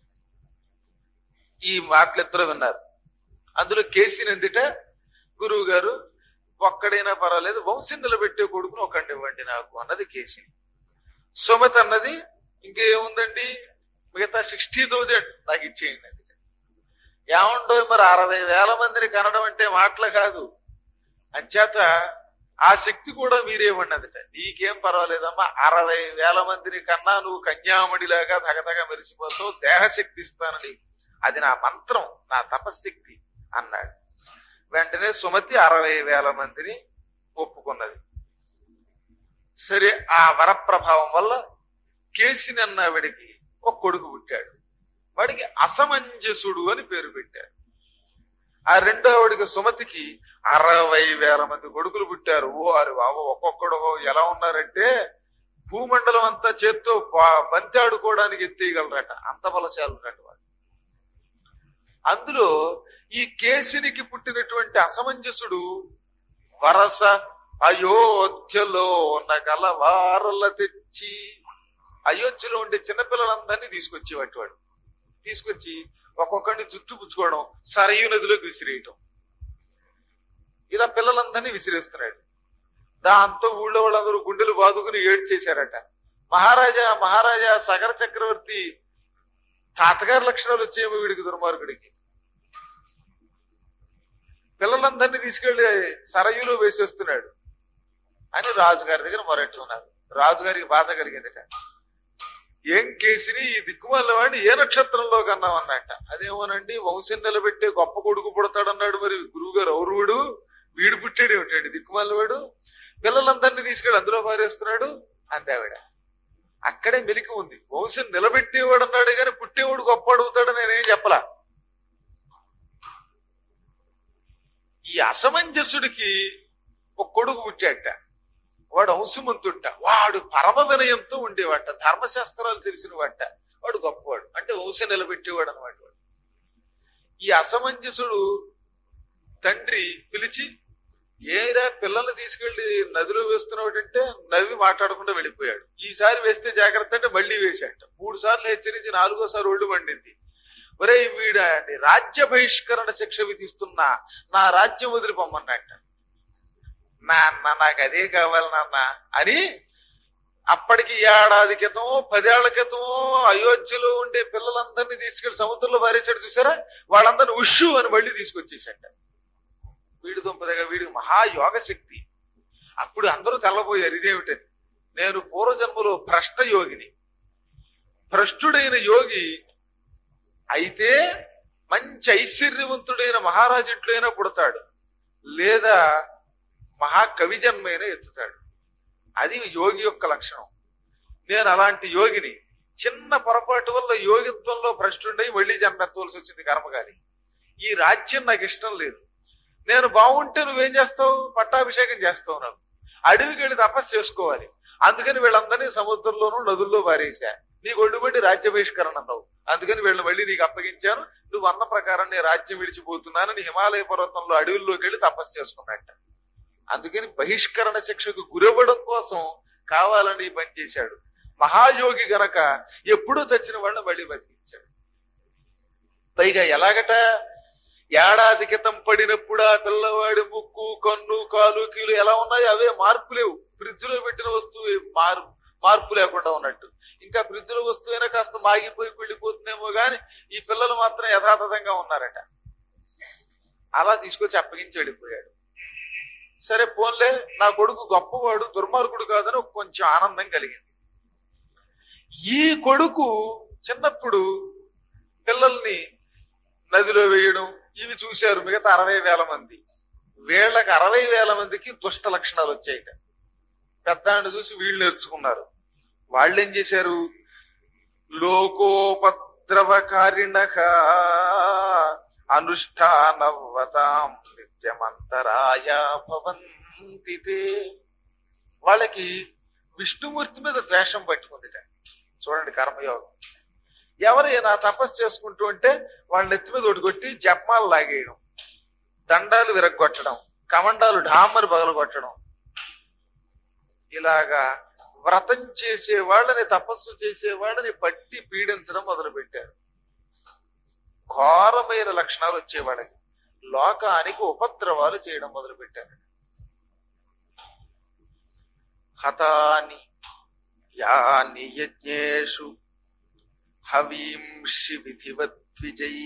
ఈ మాటలు ఇద్దరు విన్నారు అందులో కేసీని ఎందుట గురువు గారు ఒక్కడైనా పర్వాలేదు వంశం నిలబెట్టే కొడుకును ఒకండి ఇవ్వండి నాకు అన్నది కేసీ సుమతి అన్నది ఇంకేముందండి మిగతా సిక్స్టీ థౌజండ్ నాకు ఇచ్చేయండి అది ఏముండో మరి అరవై వేల మందిని కనడం అంటే మాటలు కాదు అంచేత ఆ శక్తి కూడా మీరేమన్నదిట నీకేం పర్వాలేదమ్మా అరవై వేల మందిని కన్నా నువ్వు కన్యామడిలాగా తగతగ మెరిసిపోతావు దేహశక్తి ఇస్తాను నీకు అది నా మంత్రం నా తపశక్తి అన్నాడు వెంటనే సుమతి అరవై వేల మందిని ఒప్పుకున్నది సరే ఆ వరప్రభావం వల్ల కేసిని అన్నవాడికి ఒక కొడుకు పుట్టాడు వాడికి అసమంజసుడు అని పేరు పెట్టారు ఆ రెండో ఆవిడికి సుమతికి అరవై వేల మంది కొడుకులు పుట్టారు ఓ అరి బాబు ఒక్కొక్కడు ఎలా ఉన్నారంటే భూమండలం అంతా చేత్తో బ- బంతి ఆడుకోవడానికి ఎత్తేయగలరట అంత బలశాలున్నట్టు వాడు అందులో ఈ కేసినికి పుట్టినటువంటి అసమంజసుడు వరస అయోధ్యలో నగల వారల తెచ్చి అయోధ్యలో ఉండే చిన్నపిల్లలందరినీ తీసుకొచ్చేవాటి వాడు తీసుకొచ్చి ఒక్కొక్కడిని జుట్టు పుచ్చుకోవడం సరయు నదిలోకి విసిరేయటం ఇలా పిల్లలందరినీ విసిరేస్తున్నాడు దాంతో ఊళ్ళో వాళ్ళందరూ గుండెలు బాదుకుని ఏడ్చేశారట మహారాజా మహారాజా సగర చక్రవర్తి తాతగారి లక్షణాలు వచ్చేమో వీడికి దుర్మార్గుడికి పిల్లలందరినీ తీసుకెళ్లి సరయులో వేసేస్తున్నాడు అని రాజుగారి దగ్గర మొరట్టుకున్నారు రాజుగారికి బాధ కలిగిందట ఏం కేసిని ఈ దిక్కుమాల వాడిని ఏ నక్షత్రంలో కన్నాం అన్నట్ట అదేమోనండి వంశం నిలబెట్టే గొప్ప కొడుకు పుడతాడన్నాడు మరి గురువుగారు ఔరువుడు వీడు పుట్టాడు ఏమిటండి దిక్కుమాల వాడు పిల్లలందరినీ తీసుకెళ్ళి అందులో పారేస్తున్నాడు అందావిడ అక్కడే మెలికి ఉంది వంశం నిలబెట్టేవాడు అన్నాడు కానీ పుట్టేవాడు గొప్ప అడుగుతాడు నేనేం చెప్పలా ఈ అసమంజసుడికి ఒక కొడుకు పుట్టాట వాడు అంశుమంతుట వాడు పరమ వినయంతో ఉండేవాట ధర్మశాస్త్రాలు తెలిసిన వాట వాడు గొప్పవాడు అంటే వంశం నిలబెట్టేవాడు అనమాట వాడు ఈ అసమంజసుడు తండ్రి పిలిచి ఏరా పిల్లల్ని తీసుకెళ్లి నదిలో వేస్తున్నాడంటే నవ్వి మాట్లాడకుండా వెళ్ళిపోయాడు ఈసారి వేస్తే జాగ్రత్త అంటే మళ్ళీ వేశాట మూడు సార్లు హెచ్చరించి నాలుగోసారి ఒళ్ళు మండింది ఒరే వీడ రాజ్య బహిష్కరణ శిక్ష విధిస్తున్నా నా రాజ్యం వదిలిపోమన్నట్ట నాన్న నాకు అదే కావాలి నాన్న అని అప్పటికి ఏడాది క్రితం పదేళ్ల క్రితం అయోధ్యలో ఉండే పిల్లలందరినీ తీసుకెళ్లి సముద్రంలో పారేశాడు చూసారా వాళ్ళందరినీ ఉషు అని మళ్ళీ తీసుకొచ్చేసాట వీడి దుంపదగా వీడికి మహాయోగ శక్తి అప్పుడు అందరూ తెల్లబోయారు ఇదేమిటని నేను పూర్వజన్మలో భ్రష్ట యోగిని భ్రష్టుడైన యోగి అయితే మంచి ఐశ్వర్యవంతుడైన మహారాజు ఇంట్లో అయినా పుడతాడు లేదా మహాకవి జన్మైన ఎత్తుతాడు అది యోగి యొక్క లక్షణం నేను అలాంటి యోగిని చిన్న పొరపాటు వల్ల యోగిత్వంలో భ్రష్టుండయి మళ్ళీ జన్మెత్తవలసి వచ్చింది కర్మగాలి ఈ రాజ్యం నాకు ఇష్టం లేదు నేను బాగుంటే నువ్వేం చేస్తావు పట్టాభిషేకం చేస్తావు నాకు అడవికి వెళ్ళి తపస్సు చేసుకోవాలి అందుకని వీళ్ళందరినీ సముద్రంలోనూ నదుల్లో పారేసా నీకు ఒళ్ళుబడి రాజ్య బహిష్కరణ అన్నావు అందుకని వీళ్ళని మళ్ళీ నీకు అప్పగించాను నువ్వు అన్న ప్రకారం నేను రాజ్యం విడిచిపోతున్నానని హిమాలయ పర్వతంలో అడవుల్లోకి వెళ్ళి తపస్సు చేసుకున్నట్ట అందుకని బహిష్కరణ శిక్షకు గురవ్వడం కోసం కావాలని ఈ పని చేశాడు మహాయోగి గనక ఎప్పుడూ చచ్చిన వాళ్ళని మళ్ళీ బతికించాడు పైగా ఎలాగట ఏడాది క్రితం పడినప్పుడు ఆ పిల్లవాడి ముక్కు కన్ను కాలు కీలు ఎలా ఉన్నాయో అవే మార్పు లేవు ఫ్రిడ్జ్ లో పెట్టిన వస్తువు మారు మార్పు లేకుండా ఉన్నట్టు ఇంకా ఫ్రిడ్జ్ లో వస్తువైనా కాస్త మాగిపోయి కుళ్ళిపోతుందేమో గాని ఈ పిల్లలు మాత్రం యథాతథంగా ఉన్నారట అలా తీసుకొచ్చి అప్పగించి వెళ్ళిపోయాడు సరే పోన్లే నా కొడుకు గొప్పవాడు దుర్మార్గుడు కాదని ఒక కొంచెం ఆనందం కలిగింది ఈ కొడుకు చిన్నప్పుడు పిల్లల్ని నదిలో వేయడం ఇవి చూశారు మిగతా అరవై వేల మంది వీళ్ళకి అరవై వేల మందికి దుష్ట లక్షణాలు వచ్చాయిట పెద్దాన్ని చూసి వీళ్ళు నేర్చుకున్నారు వాళ్ళు ఏం చేశారు లోకోపద్రవకారిణ అనుష్ఠానవతాం నిత్యమంతరాయ భవంతి తే. వాళ్ళకి విష్ణుమూర్తి మీద ద్వేషం పట్టుకుందిట చూడండి కర్మయోగం ఎవరైనా తపస్సు చేసుకుంటూ ఉంటే వాళ్ళ నెత్తి మీద ఒకటి కొట్టి జపమాలు లాగేయడం దండాలు విరగొట్టడం కమండాలు ఢామని పగలగొట్టడం ఇలాగా వ్రతం చేసే వాళ్ళని తపస్సు చేసే వాళ్ళని పట్టి పీడించడం మొదలు పెట్టారు ఘోరమైన లక్షణాలు వచ్చేవాళ్ళకి లోకానికి ఉపద్రవాలు చేయడం మొదలు పెట్టారు హతాని యాని యజ్ఞేషు హవీంషి విధివద్విజై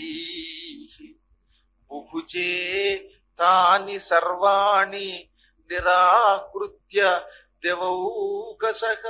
బుభుజే తాని సర్వాణి నిరాకృత్య దేవౌకసక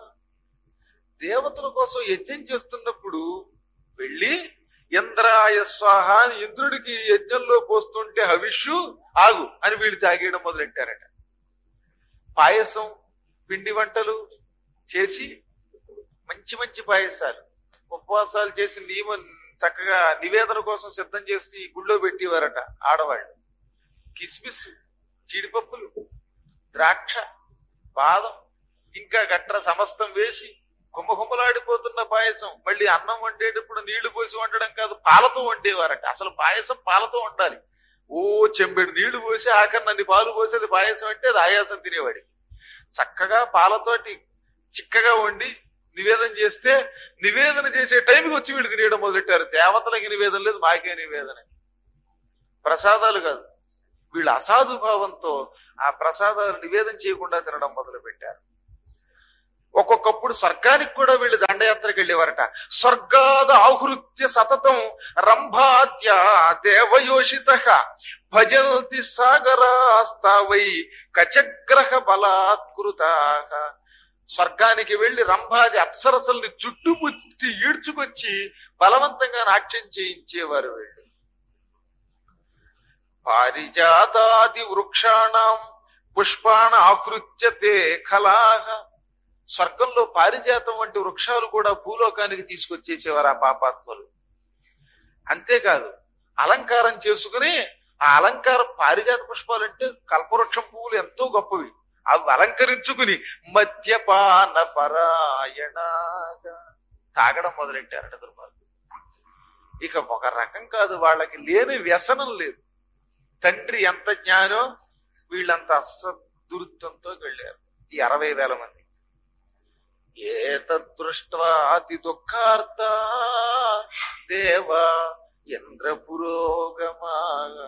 దేవతల కోసం యజ్ఞం చేస్తున్నప్పుడు వెళ్ళి ఇంద్రాయ స్వాహ అని ఇంద్రుడికి యజ్ఞంలో పోస్తుంటే హవిష్యు ఆగు అని వీళ్ళు తాగేయడం మొదలెట్టారట పాయసం పిండి వంటలు చేసి మంచి మంచి పాయసాలు ఉపవాసాలు చేసి నియమ చక్కగా నివేదన కోసం సిద్ధం చేసి గుళ్ళో పెట్టేవారట ఆడవాళ్ళు కిస్మిస్ జీడిపప్పులు ద్రాక్ష బాదం ఇంకా గట్ర సమస్తం వేసి గుమ్మగుమ్మలాడిపోతున్న పాయసం మళ్ళీ అన్నం వండేటప్పుడు నీళ్లు పోసి వండడం కాదు పాలతో వండేవారట అసలు పాయసం పాలతో వండాలి ఓ చెంబెడు నీళ్లు పోసి ఆఖరి నన్ను పాలు పోసి అది పాయసం అంటే అది ఆయాసం తినేవాడికి చక్కగా పాలతోటి చిక్కగా వండి నివేదన చేస్తే నివేదన చేసే టైంకి వచ్చి వీళ్ళు తినేయడం మొదలెట్టారు దేవతలకి నివేదన లేదు మాకే నివేదన ప్రసాదాలు కాదు వీళ్ళు అసాధు భావంతో ఆ ప్రసాదాలు నివేదన చేయకుండా తినడం మొదలు పెట్టారు ఒక్కొక్కప్పుడు స్వర్గానికి కూడా వీళ్ళు దండయాత్రకు వెళ్ళేవారట స్వర్గాద ఆహృత్య సతతం రంభాద్య దేవయోషిత భజంతి సాగరాస్తావై కచగ్రహ బలాత్కృత స్వర్గానికి వెళ్లి రంభాది అప్సరసల్ని చుట్టుముట్టి ఈడ్చుకొచ్చి బలవంతంగా నాట్యం చేయించేవారు వీళ్ళు పారిజాతాది వృక్షాణం పుష్పాణ ఆకృత్య తే కళాహ స్వర్గంలో పారిజాతం వంటి వృక్షాలు కూడా భూలోకానికి తీసుకొచ్చేసేవారు ఆ పాపాత్మలు అంతేకాదు అలంకారం చేసుకుని ఆ అలంకార పారిజాత పుష్పాలు అంటే కల్పవృక్షం పువ్వులు ఎంతో గొప్పవి అవి అలంకరించుకుని మద్యపాన పరాయణగా తాగడం మొదలెట్టారట దుర్మార్గులు ఇక ఒక రకం కాదు వాళ్ళకి లేని వ్యసనం లేదు తండ్రి ఎంత జ్ఞానో వీళ్ళంత అసదురుత్వంతో వెళ్ళారు ఈ అరవై వేల మంది ఏతదృష్ట్వా అతి దుఃఖార్త దేవ ఇంద్ర పురోగమా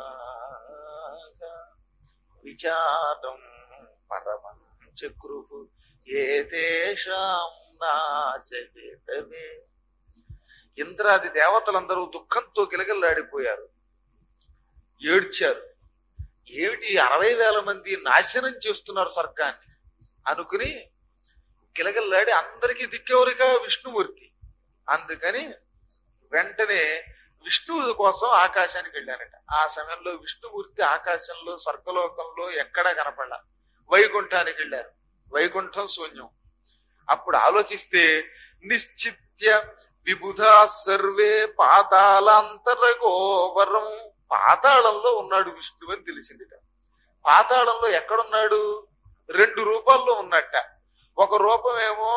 విచారం పరమం చక్రు ఏతేషాం నాశేతవే ఇంద్రాది దేవతలందరూ దుఃఖంతో గిలగిల్లాడిపోయారు ఏడ్చారు ఏమిటి ఈ అరవై వేల మంది నాశనం చేస్తున్నారు స్వర్గాన్ని అనుకుని గిలగిల్లాడి అందరికీ దిక్కెవరిగా విష్ణుమూర్తి అందుకని వెంటనే విష్ణువు కోసం ఆకాశానికి వెళ్ళారట ఆ సమయంలో విష్ణుమూర్తి ఆకాశంలో స్వర్గలోకంలో ఎక్కడా కనపడ వైకుంఠానికి వెళ్ళారు వైకుంఠం శూన్యం అప్పుడు ఆలోచిస్తే నిశ్చిత్య విబుధా సర్వే పాతాళాంతరగోవరం పాతాళంలో ఉన్నాడు విష్ణువు అని తెలిసిందిట పాతాళంలో ఎక్కడున్నాడు రెండు రూపాల్లో ఉన్నట్ట ఒక రూపమేమో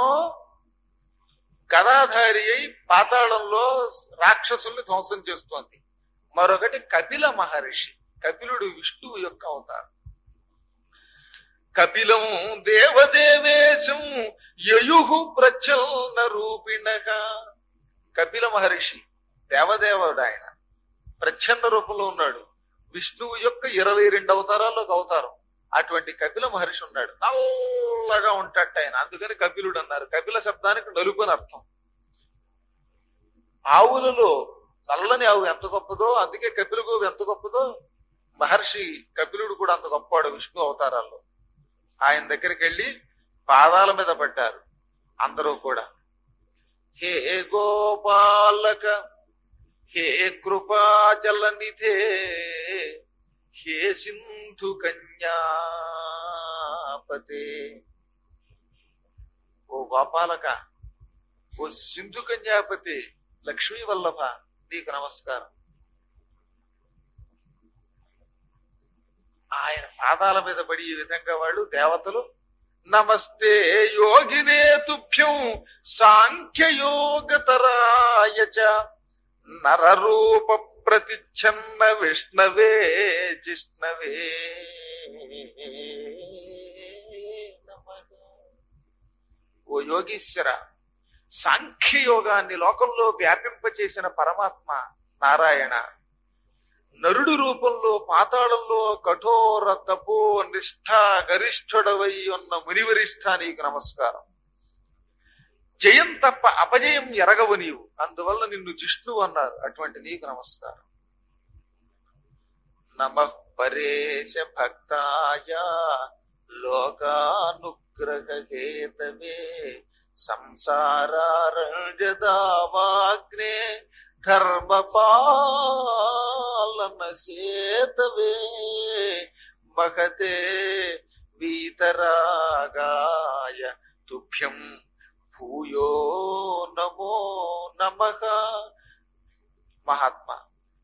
గదాధారి అయి పాతాళంలో రాక్షసుల్ని ధ్వంసం చేస్తోంది మరొకటి కపిల మహర్షి కపిలుడు విష్ణువు యొక్క అవతారం కపిలం దేవదేవేశం యయుహు ప్రచలన రూపిణగా కపిల మహర్షి దేవదేవుడు ఆయన ప్రచ్ఛన్న రూపంలో ఉన్నాడు విష్ణువు యొక్క ఇరవై రెండు అవతారాల్లో ఒక అవతారం అటువంటి కపిల మహర్షి ఉన్నాడు నల్లగా ఉంటాడు ఆయన అందుకని కపిలుడు అన్నారు కపిల శబ్దానికి నలుపు అని అర్థం ఆవులలో నల్లని ఆవు ఎంత గొప్పదో అందుకే కపిల గోవు ఎంత గొప్పదో మహర్షి కపిలుడు కూడా అంత గొప్పవాడు విష్ణు అవతారాల్లో ఆయన దగ్గరికి వెళ్ళి పాదాల మీద పడ్డారు అందరూ కూడా హే గోపాలక హే కృపాజల నిధే హే సింధు కన్యాపతే ఓ గోపాలక ఓ సింధు కన్యాపతి లక్ష్మీ వల్లభ నీకు నమస్కారం ఆయన పాదాల మీద పడి ఈ విధంగా వాళ్ళు దేవతలు నమస్తే యోగినే తుభ్యం సాంఖ్యయోగతరాయ చ నరరూప ప్రతిచ్ఛన్న విష్ణవే జిష్ణవే నమః. ఓ యోగీశ్వర సాంఖ్యయోగాన్ని లోకంలో వ్యాపింపచేసిన పరమాత్మ నారాయణ నరుడు రూపంలో పాతాళంలో కఠోర తపో నిష్ఠ గరిష్ఠుడవై ఉన్న మునివరిష్ఠ నీకు నమస్కారం జయం తప్ప అపజయం ఎరగవు నీవు అందువల్ల నిన్ను జిష్ణువు అన్నారు అటువంటి నీకు నమస్కారం నమ పరేశ భక్తాయ లోకానుగ్రహేతవే సంసారారణ్యదావాగ్నే ధర్మపాలన సేతవే మహతే వీతరాగాయ తుభ్యం భూయో నమో నమ మహాత్మా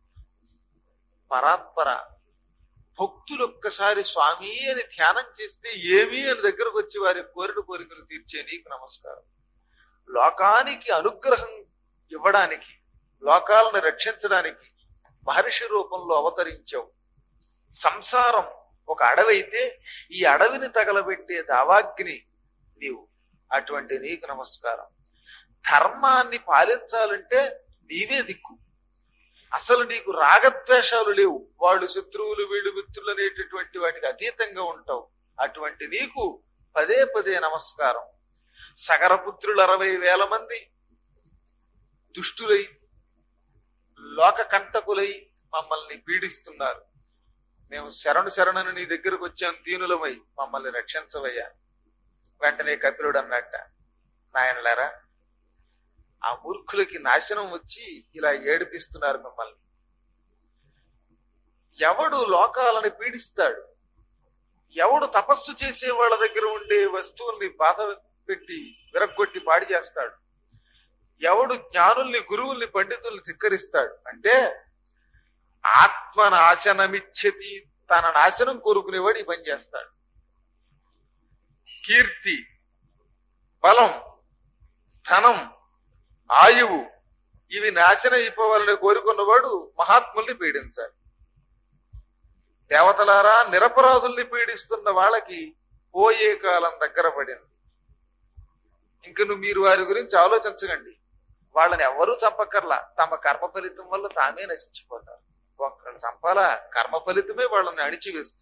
పరాత్పర భక్తులు ఒక్కసారి స్వామి అని ధ్యానం చేస్తే ఏమీ అని దగ్గరకు వచ్చి వారి కోరిన కోరికలు తీర్చే నీకు నమస్కారం లోకానికి అనుగ్రహం ఇవ్వడానికి లోకాలను రక్షించడానికి మహర్షి రూపంలో అవతరించావు సంసారం ఒక అడవి అయితే ఈ అడవిని తగలబెట్టే దావాగ్ని నీవు అటువంటి నీకు నమస్కారం ధర్మాన్ని పాలించాలంటే నీవే దిక్కు అసలు నీకు రాగద్వేషాలు లేవు వాళ్ళు శత్రువులు వీళ్ళు మిత్రులు అనేటటువంటి వాటికి అతీతంగా ఉంటావు అటువంటి నీకు పదే పదే నమస్కారం సగరపుత్రులు అరవై వేల మంది దుష్టులై లోక కంటకులై మమ్మల్ని పీడిస్తున్నారు మేము శరణు శరణను నీ దగ్గరకు వచ్చాం దీనులమై మమ్మల్ని రక్షించవయ్యా వెంటనే కపిలుడు అన్నట్ట నాయనలారా ఆ మూర్ఖులకి నాశనం వచ్చి ఇలా ఏడిపిస్తున్నారు మిమ్మల్ని ఎవడు లోకాలను పీడిస్తాడు ఎవడు తపస్సు చేసే వాళ్ళ దగ్గర ఉండే వస్తువుల్ని బాధ పెట్టి విరగ్గొట్టి పాడి చేస్తాడు ఎవడు జ్ఞానుల్ని గురువుల్ని పండితుల్ని ధిక్కరిస్తాడు అంటే ఆత్మ నాశనమిచ్చతి తన నాశనం కోరుకునేవాడు ఈ పని చేస్తాడు కీర్తి బలం ధనం ఆయువు ఇవి నాశనం అయిపోవాలని కోరుకున్నవాడు మహాత్ముల్ని పీడించాలి దేవతలారా నిరపరాధుల్ని పీడిస్తున్న వాళ్ళకి పోయే కాలం దగ్గర పడింది ఇంక నువ్వు మీరు వారి గురించి ఆలోచించకండి వాళ్ళని ఎవరూ చంపక్కర్లా తమ కర్మ ఫలితం వల్ల తామే నశించిపోతారు ఒక్కళ్ళు చంపాలా కర్మ ఫలితమే వాళ్ళని అణిచివేస్తుంది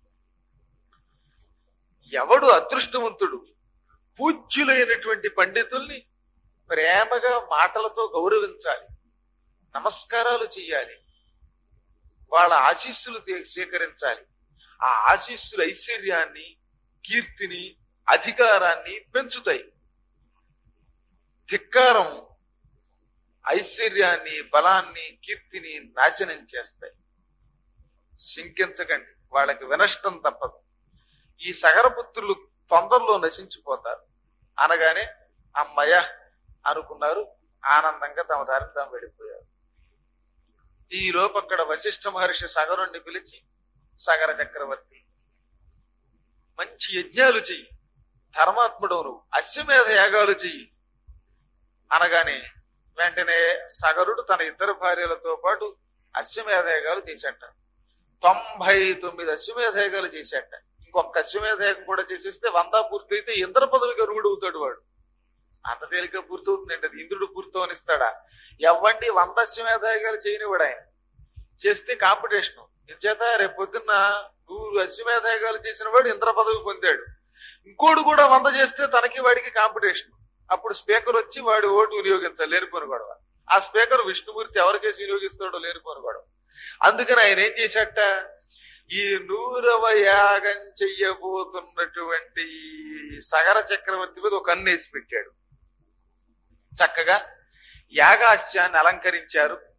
ఎవడు అదృష్టవంతుడు పూజ్యులైనటువంటి పండితుల్ని ప్రేమగా మాటలతో గౌరవించాలి నమస్కారాలు చెయ్యాలి వాళ్ళ ఆశీస్సులు తే- స్వీకరించాలి ఆ ఆశీస్సులు ఐశ్వర్యాన్ని కీర్తిని అధికారాన్ని పెంచుతాయి ధిక్కారం ఐశ్వర్యాన్ని బలాన్ని కీర్తిని నాశనం చేస్తాయి శంకించకండి వాళ్ళకి వినష్టం తప్పదు ఈ సగరపుత్రులు తొందరలో నశించిపోతారు అనగానే అమ్మయ్య అనుకున్నారు ఆనందంగా తమ దారిని తాము వెళ్ళిపోయారు ఈ లోపు అక్కడ వశిష్ఠ మహర్షి సగరుణ్ణి పిలిచి సగర చక్రవర్తి మంచి యజ్ఞాలు చెయ్యి ధర్మాత్ముడు నువ్వు అశ్వమేధ యాగాలు చెయ్యి అనగానే వెంటనే సగరుడు తన ఇద్దరు భార్యలతో పాటు అశ్వమేధ యాగాలు చేశాట తొంభై తొమ్మిది అశ్వమేధ యాగాలు చేశాట ఇంకొక అశ్వమేధ యాగం కూడా చేసేస్తే వంద పూర్తయితే ఇంద్ర పదవికి అరుగుడు అవుతాడు వాడు అంత తేలిక పూర్తవుతుందండి అది ఇంద్రుడు పూర్తవనిస్తాడా ఎవ్వండి వంద అశ్వమేధ యాగాలు చేయనివాడు ఆయన చేస్తే కాంపిటీషన్ చేత రేపు పొద్దున్న నూరు అశ్వమేధ యాగాలు చేసిన వాడు ఇంద్ర పదవి పొందాడు ఇంకోడు కూడా వంద చేస్తే తనకి వాడికి కాంపిటీషన్ అప్పుడు స్పీకర్ వచ్చి వాడు ఓటు వినియోగించాలి లేనిపోని గొడవ ఆ స్పీకర్ విష్ణుమూర్తి ఎవరికేసి వినియోగిస్తాడో లేనిపోని గొడవ అందుకని ఆయన ఏం చేశాట ఈ నూరవ యాగం చెయ్యబోతున్నటువంటి ఈ సగర చక్రవర్తి మీద ఒక కన్నేసి పెట్టాడు చక్కగా యాగాస్యాన్ని అలంకరించారు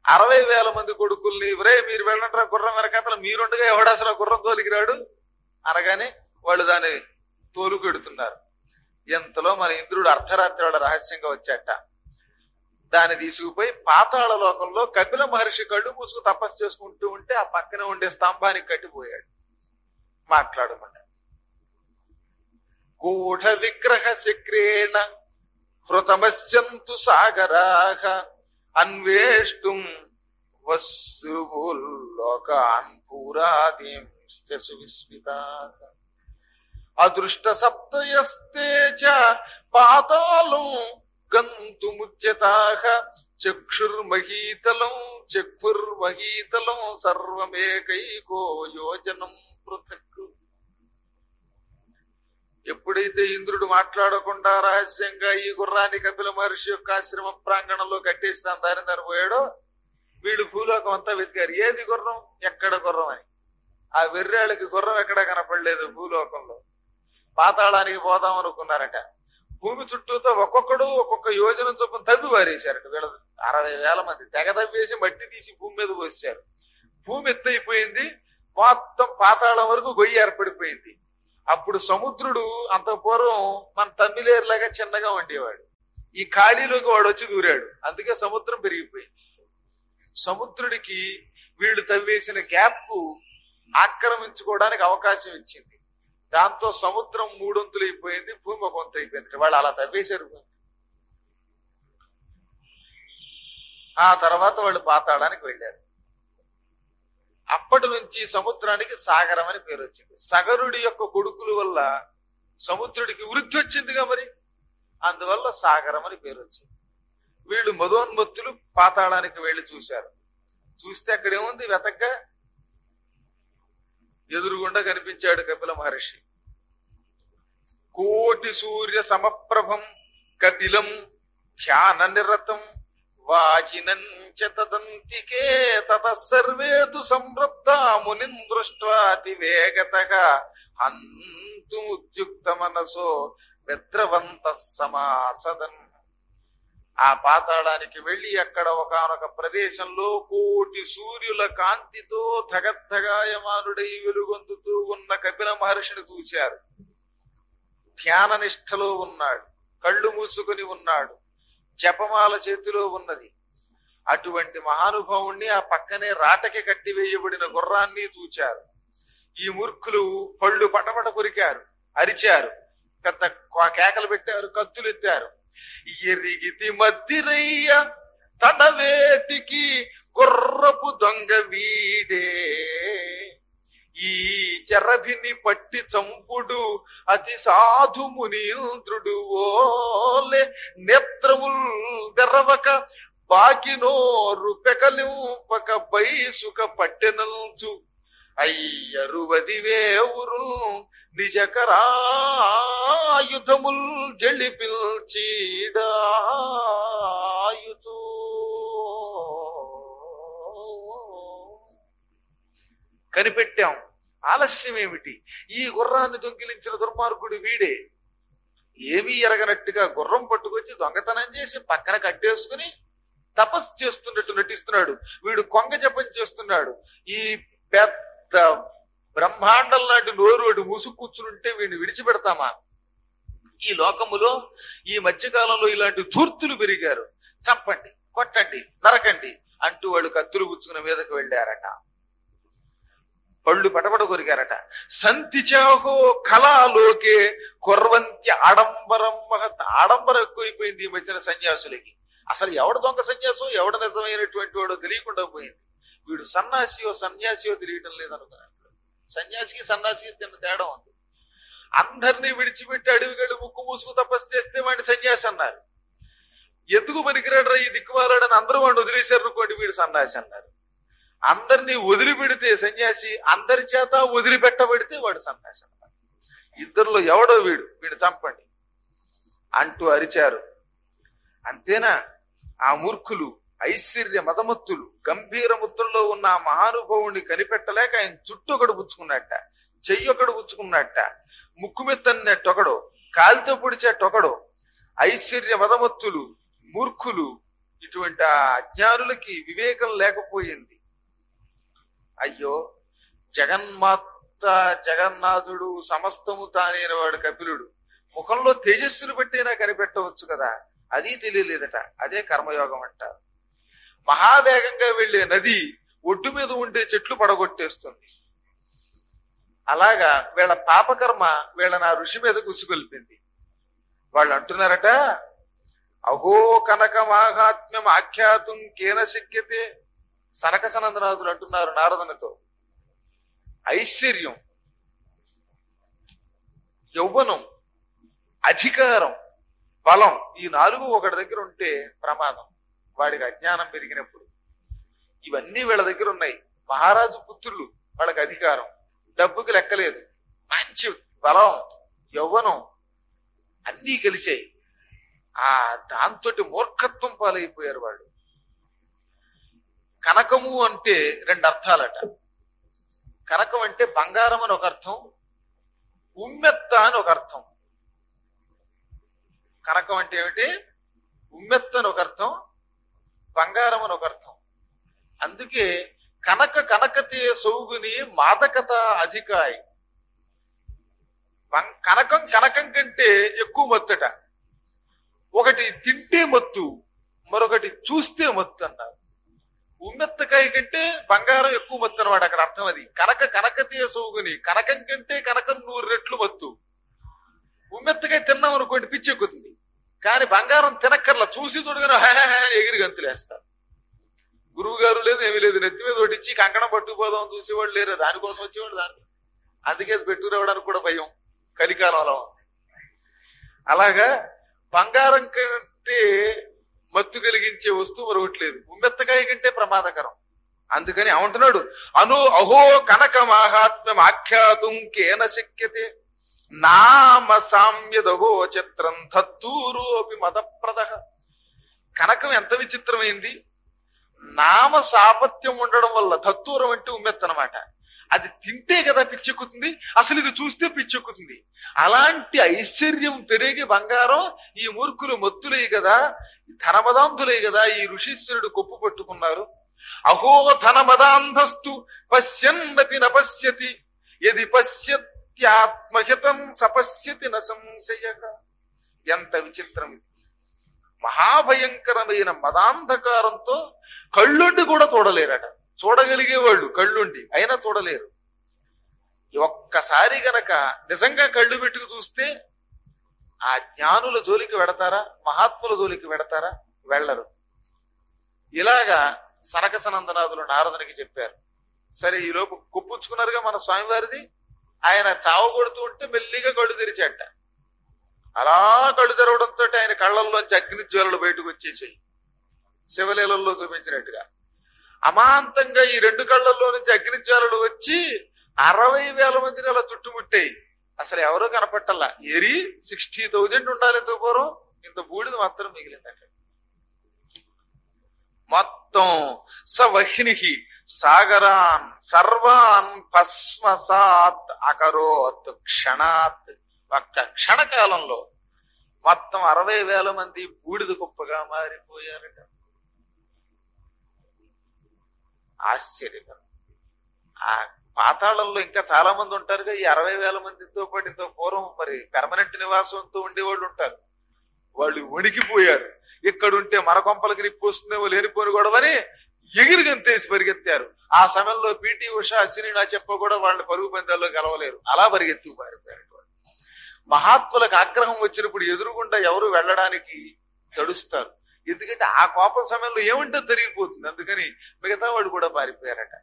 అరవై వేల మంది కొడుకుల్ని ఒరే మీరు వెళ్ళంటారా గుర్రం వెనకాతల మీరుండగా ఎవడు అసలు ఆ గుర్రం తోలికి రాడు అనగానే వాళ్ళు దాన్ని తోలుకెడుతున్నారు ఎంతలో మన ఇంద్రుడు అర్ధరాత్రి వాళ్ళ రహస్యంగా వచ్చాట దాన్ని తీసుకుపోయి పాతాళ లోకంలో కపిల మహర్షి కళ్ళు మూసుకు తపస్సు చేసుకుంటూ ఉంటే ఆ పక్కన ఉండే స్తంభానికి కట్టిపోయాడు మాట్లాడమని గూఢ విగ్రహ శక్రేణ హృతమస్యంతు సాగరాహ అన్వేష్టుం వస్రులోకాన్ పూరాదీంస్త సువిస్మితాః అదృష్ట సప్తయస్తే చ పాతాళం గంతుముచ్యతాః చక్షుర్మహీతలం చక్షుర్మహీతలం సర్వమేకైకో యోజనం పృథక్ ఎప్పుడైతే ఇంద్రుడు మాట్లాడకుండా రహస్యంగా ఈ గుర్రాన్ని కపిల మహర్షి యొక్క ఆశ్రమ ప్రాంగణంలో కట్టేసి తన దారి పోయాడో వీళ్ళు భూలోకం అంతా వెతికారు ఏది గుర్రం ఎక్కడ గుర్రం అని ఆ వెర్రాళ్ళకి గుర్రం ఎక్కడ కనపడలేదు భూలోకంలో పాతాళానికి పోదాం అనుకున్నారట భూమి చుట్టూతో ఒక్కొక్కడు ఒక్కొక్క యోజన చొప్పున తవ్వి వారేశారట వీళ్ళ అరవై వేల మంది తెగ తవ్వేసి మట్టి తీసి భూమి మీద పోసారు భూమి ఎత్తైపోయింది మొత్తం పాతాళం వరకు గొయ్యి ఏర్పడిపోయింది అప్పుడు సముద్రుడు అంత పూర్వం మన తమ్మిలేరులాగా చిన్నగా ఉండేవాడు ఈ ఖాళీలోకి వాడు వచ్చి దూరాడు అందుకే సముద్రం పెరిగిపోయింది సముద్రుడికి వీళ్ళు తవ్వేసిన గ్యాప్ కు ఆక్రమించుకోవడానికి అవకాశం ఇచ్చింది దాంతో సముద్రం మూడొంతులు అయిపోయింది భూమి ఒక వంతు అయిపోయింది వాళ్ళు అలా తవ్వేశారు ఆ తర్వాత వాళ్ళు పాతాడానికి వెళ్ళారు అప్పటి నుంచి సముద్రానికి సాగరం అని పేరు వచ్చింది సగరుడి యొక్క కొడుకుల వల్ల సముద్రుడికి వృద్ధి వచ్చిందిగా మరి అందువల్ల సాగరం అని పేరు వచ్చింది వీళ్ళు మధోన్మత్తులు పాతాళానికి వెళ్ళి చూశారు చూస్తే అక్కడ ఏముంది వెతక్క ఎదురుగుండా కనిపించాడు కపిల మహర్షి కోటి సూర్య సమప్రభం కపిలం ధ్యాన నిరతం వాచినంచ తదంతికే తత సర్వేతు సంరబ్ధ మునిం దృష్ట్వాతి వేగతగా హంతు ఉద్యుక్త మనసో మిత్రవంత సమాసదన్ ఆ పాతాళానికి వెళ్లి అక్కడ ఒకనొక ప్రదేశంలో కోటి సూర్యుల కాంతితో ధగద్ధగాయమానుడై వెలుగొందుతూ ఉన్న కపిల మహర్షిని చూశారు ధ్యాన నిష్ఠలో ఉన్నాడు కళ్ళు మూసుకొని ఉన్నాడు జపమాల చేతిలో ఉన్నది అటువంటి మహానుభావుణ్ణి ఆ పక్కనే రాటకి కట్టివేయబడిన గుర్రాన్ని చూచారు ఈ మూర్ఖులు పళ్ళు పటపట కొరికారు అరిచారు పెద్ద కా- కేకలు పెట్టారు కత్తులు ఎత్తారు ఎరిగితి మద్దిరయ్య తడవేటికి గుర్రపు దొంగ వీడే ఈ జరభిని పట్టి చంపుడు అతి సాధు మునీంద్రుడు ఓలే నేత్రముల్ తెరవక బాకినోరు పెకలింపక బైసుక పట్టెనంచు అయ్యరువదివేవురు నిజకరాయుధముల్ జళి పిల్చీడాయుతూ కనిపెట్టాం ఆలస్యం ఏమిటి ఈ గుర్రాన్ని దొంగిలించిన దుర్మార్గుడు వీడే ఏమీ ఎరగనట్టుగా గుర్రం పట్టుకొచ్చి దొంగతనం చేసి పక్కన కట్టేసుకుని తపస్సు చేస్తున్నట్టు నటిస్తున్నాడు వీడు కొంగ జపం చేస్తున్నాడు ఈ పెద్ద బ్రహ్మాండం లాంటి నోరు వాడు ముసుగు కూర్చునుంటే వీడిని విడిచిపెడతామా ఈ లోకములో ఈ మధ్యకాలంలో ఇలాంటి ధూర్తులు పెరిగారు చంపండి కొట్టండి నరకండి అంటూ వాళ్ళు కత్తులు పుచ్చుకున్న మీదకు వెళ్ళారట పళ్ళు పటపట కొరికారట సంతి చాహో కళాలోకే కొర్వంతి ఆడంబరం మహత్ ఆడంబరం ఎక్కువైపోయింది ఈ మధ్యన సన్యాసులకి అసలు ఎవడు దొంగ సన్యాసం ఎవడ నిజమైనటువంటి వాడో తెలియకుండా పోయింది వీడు సన్యాసియో సన్యాసియో తెలియటం లేదనుకున్నాడు సన్యాసికి సన్యాసికి తిన్న తేడా ఉంది అందరినీ విడిచిపెట్టి అడవిగడు ముక్కు మూసుకు తపస్సు చేస్తే వాడిని సన్యాసి అన్నారు ఎందుకు పనికిరాడు ఈ దిక్కుమాలాడని అందరూ వాడిని వదిలేశారు అనుకోండి వీడు సన్యాసి అన్నారు అందరినీ వదిలిపెడితే సన్యాసి అందరి చేత వదిలిపెట్టబడితే వాడు సన్యాసి అన్నారు ఇద్దరిలో ఎవడో వీడు వీడు చంపండి అంటూ అరిచారు అంతేనా ఆ మూర్ఖులు ఐశ్వర్య మదమత్తులు గంభీర ముద్రలో ఉన్న ఆ మహానుభావుని కనిపెట్టలేక ఆయన చుట్టూ ఒకడు పుచ్చుకున్నట్ట చెయ్యి ఒకడు పుచ్చుకున్నట్ట ముక్కు మెత్తన్నట్టొకడు కాలితో పొడిచేటొకడు ఐశ్వర్య మదమత్తులు మూర్ఖులు ఇటువంటి ఆ అజ్ఞానులకి వివేకం లేకపోయింది అయ్యో జగన్మాత జగన్నాథుడు సమస్తము తానైన వాడు కపిలుడు ముఖంలో తేజస్సును బట్టైనా కనిపెట్టవచ్చు కదా అది తెలియలేదట అదే కర్మయోగం అంటారు మహావేగంగా వెళ్లే నది ఒడ్డు మీద ఉండే చెట్లు పడగొట్టేస్తుంది అలాగా వీళ్ళ పాపకర్మ వీళ్ళ నా ఋషి మీద కుసిగొల్పింది వాళ్ళు అంటున్నారట అహో కనక మాహాత్మ్యం ఆఖ్యాతం కేన శక్యతే సనక సనందనాథులు అంటున్నారు నారదనతో ఐశ్వర్యం యౌవనం అధికారం బలం ఈ నాలుగు ఒకటి దగ్గర ఉంటే ప్రమాదం వాడికి అజ్ఞానం పెరిగినప్పుడు ఇవన్నీ వీళ్ళ దగ్గర ఉన్నాయి మహారాజు పుత్రులు వాళ్ళకి అధికారం డబ్బుకి లెక్కలేదు మంచి బలం యౌవనం అన్నీ కలిసాయి ఆ దాంతో మూర్ఖత్వం పాలైపోయారు వాళ్ళు కనకము అంటే రెండు అర్థాలట కనకం అంటే బంగారం అని ఒక అర్థం ఉమ్మెత్త అని ఒక అర్థం కనకం అంటే ఏమిటి ఉమ్మెత్త అని ఒక అర్థం బంగారం అని ఒక అర్థం అందుకే కనక కనకతే సౌగుని మాదకత అధికాయి బం- కనకం కనకం కంటే ఎక్కువ మత్తట ఒకటి తింటే మత్తు మరొకటి చూస్తే మత్తు అన్నారు ఉమ్మెత్తకాయ కంటే బంగారం ఎక్కువ మత్తు అనమాట అక్కడ అర్థం అది కనక కనకతీయ సౌగుని కనకం కంటే కనకం నూరు రెట్లు మత్తు ఉమ్మెత్తకాయ తిన్నాం అనుకోండి పిచ్చి ఎక్కుతుంది కానీ బంగారం తినక్కర్లా చూసి చూడగానే హే హే హే అని ఎగిరి గంతులేస్తారు గురువు గారు లేదు ఏమీ లేదు నెత్తి మీద ఒకటిచ్చి కంకణం పట్టుకుపోదాం చూసేవాడు లేరు దానికోసం వచ్చేవాడు దాన్ని అందుకే అది పెట్టుకురావడానికి కూడా భయం కలికాలంలో అలాగా బంగారం కంటే మత్తు కలిగించే వస్తువు మరొకటి లేదు ఉమ్మెత్తకాయ కంటే ప్రమాదకరం అందుకని ఏమంటున్నాడు అను అహో కనక మాహాత్మ్యం ఆఖ్యాతుం కేన శక్యతే నామ సామ్యదహో చిత్రం తత్తూరోపి మదప్రద కనకం ఎంత విచిత్రమైంది నామ సాపత్యం ఉండడం వల్ల తత్తూరం అంటే ఉమ్మెత్తనమాట అది తింటే కదా పిచ్చెక్కుతుంది అసలు ఇది చూస్తే పిచ్చెక్కుతుంది అలాంటి ఐశ్వర్యం పెరిగి బంగారం ఈ మూర్ఖులు మొత్తులై కదా ధనమదాంధులై కదా ఈ ఋషీశ్వరుడు కొప్పు పట్టుకున్నారు అహో ధనమదాంధస్తు పశ్యన్నపి నపశ్యతి ఎది పశ్యత్యాత్మహితం సపశ్యతి న సంశయక ఎంత విచిత్రం ఇది మహాభయంకరమైన మదాంధకారంతో కళ్ళుండి కూడా చూడలేరట చూడగలిగే వాళ్ళు కళ్ళుండి అయినా చూడలేరు ఒక్కసారి గనక నిజంగా కళ్ళు పెట్టుకు చూస్తే ఆ జ్ఞానుల జోలికి వెడతారా మహాత్ముల జోలికి వెడతారా వెళ్ళరు ఇలాగా సనక సనందనాథులు నారదునికి చెప్పారు సరే ఈ లోపు కుప్పుచ్చుకున్నారుగా మన స్వామివారిది ఆయన చావు కొడుతూ ఉంటే మెల్లిగా కళ్ళు తెరిచాట అలా కళ్ళు తెరవడంతో ఆయన కళ్ళల్లోంచి అగ్ని జ్వాలలు బయటకు వచ్చేసాయి శివలీలల్లో చూపించినట్టుగా అమాంతంగా ఈ రెండు కళ్ళల్లో నుంచి అగ్ని జ్వాలలు వచ్చి అరవై వేల మందిని అలా చుట్టుముట్టాయి అసలు ఎవరో కనపట్టల్లా ఎరి సిక్స్టీ థౌజండ్ ఉండాలి ఇంత పూర్వం ఇంత బూడిద మాత్రం మిగిలింది అక్కడ మొత్తం సవహ్ని సాగరాన్ సర్వాన్ భస్మసాత్ అకరోత్ క్షణాత్ ఒక్క క్షణకాలంలో మొత్తం అరవై వేల మంది బూడిద కుప్పగా మారిపోయారట ఆశ్చర్యకరం ఆ పాతాళంలో ఇంకా చాలా మంది ఉంటారుగా ఈ అరవై వేల మందితో పాటు ఇంత పూర్వం మరి పెర్మనెంట్ నివాసంతో ఉండేవాళ్ళు ఉంటారు వాళ్ళు వణికిపోయారు ఇక్కడుంటే మన కొంపలకి నిప్పు వస్తుందేమో లేనిపోని గొడవని ఎగిరి గంతేసి పరిగెత్తారు ఆ సమయంలో పిటి ఉష అశ్విని నా చెప్ప కూడా వాళ్ళని పరుగు పందాల్లో గెలవలేరు అలా పరిగెత్తి పారిపోయారు వాళ్ళు. మహాత్ములకు ఆగ్రహం వచ్చినప్పుడు ఎదురుగుండా ఎవరు వెళ్ళడానికి తడుస్తారు ఎందుకంటే ఆ కోపం సమయంలో ఏముంటే జరిగిపోతుంది అందుకని మిగతా వాళ్ళు కూడా పారిపోయారట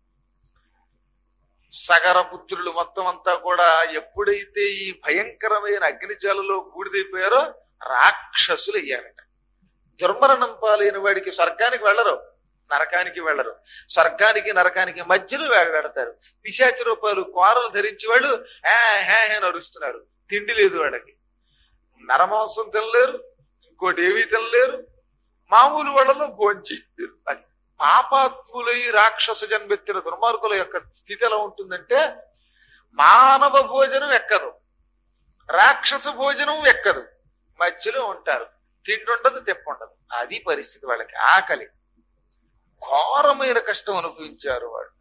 సగర పుత్రులు మొత్తం అంతా కూడా ఎప్పుడైతే ఈ భయంకరమైన అగ్నిజాలలో బూడిదైపోయారో రాక్షసులు అయ్యారట దుర్మరణం పాలైన వాడికి స్వర్గానికి వెళ్ళరు నరకానికి వెళ్ళరు స్వర్గానికి నరకానికి మధ్యలో వెడతారు పిశాచి రూపాయలు కోరలు ధరించి వాళ్ళు హే హే హే అని అరుస్తున్నారు తిండి లేదు వాళ్ళకి నరమాంసం తినలేరు ఇంకోటి ఏమీ తినలేరు మామూలు వాళ్ళలో భోంచి అది పాపాత్ములై రాక్షస జన్మెత్తిన దుర్మార్గుల యొక్క స్థితి ఎలా ఉంటుందంటే మానవ భోజనం ఎక్కదు రాక్షస భోజనం ఎక్కదు మధ్యలో ఉంటారు తిండి ఉండదు తెప్ప ఉండదు అది పరిస్థితి వాళ్ళకి ఆకలి ఘోరమైన కష్టం అనుభవించారు వాళ్ళు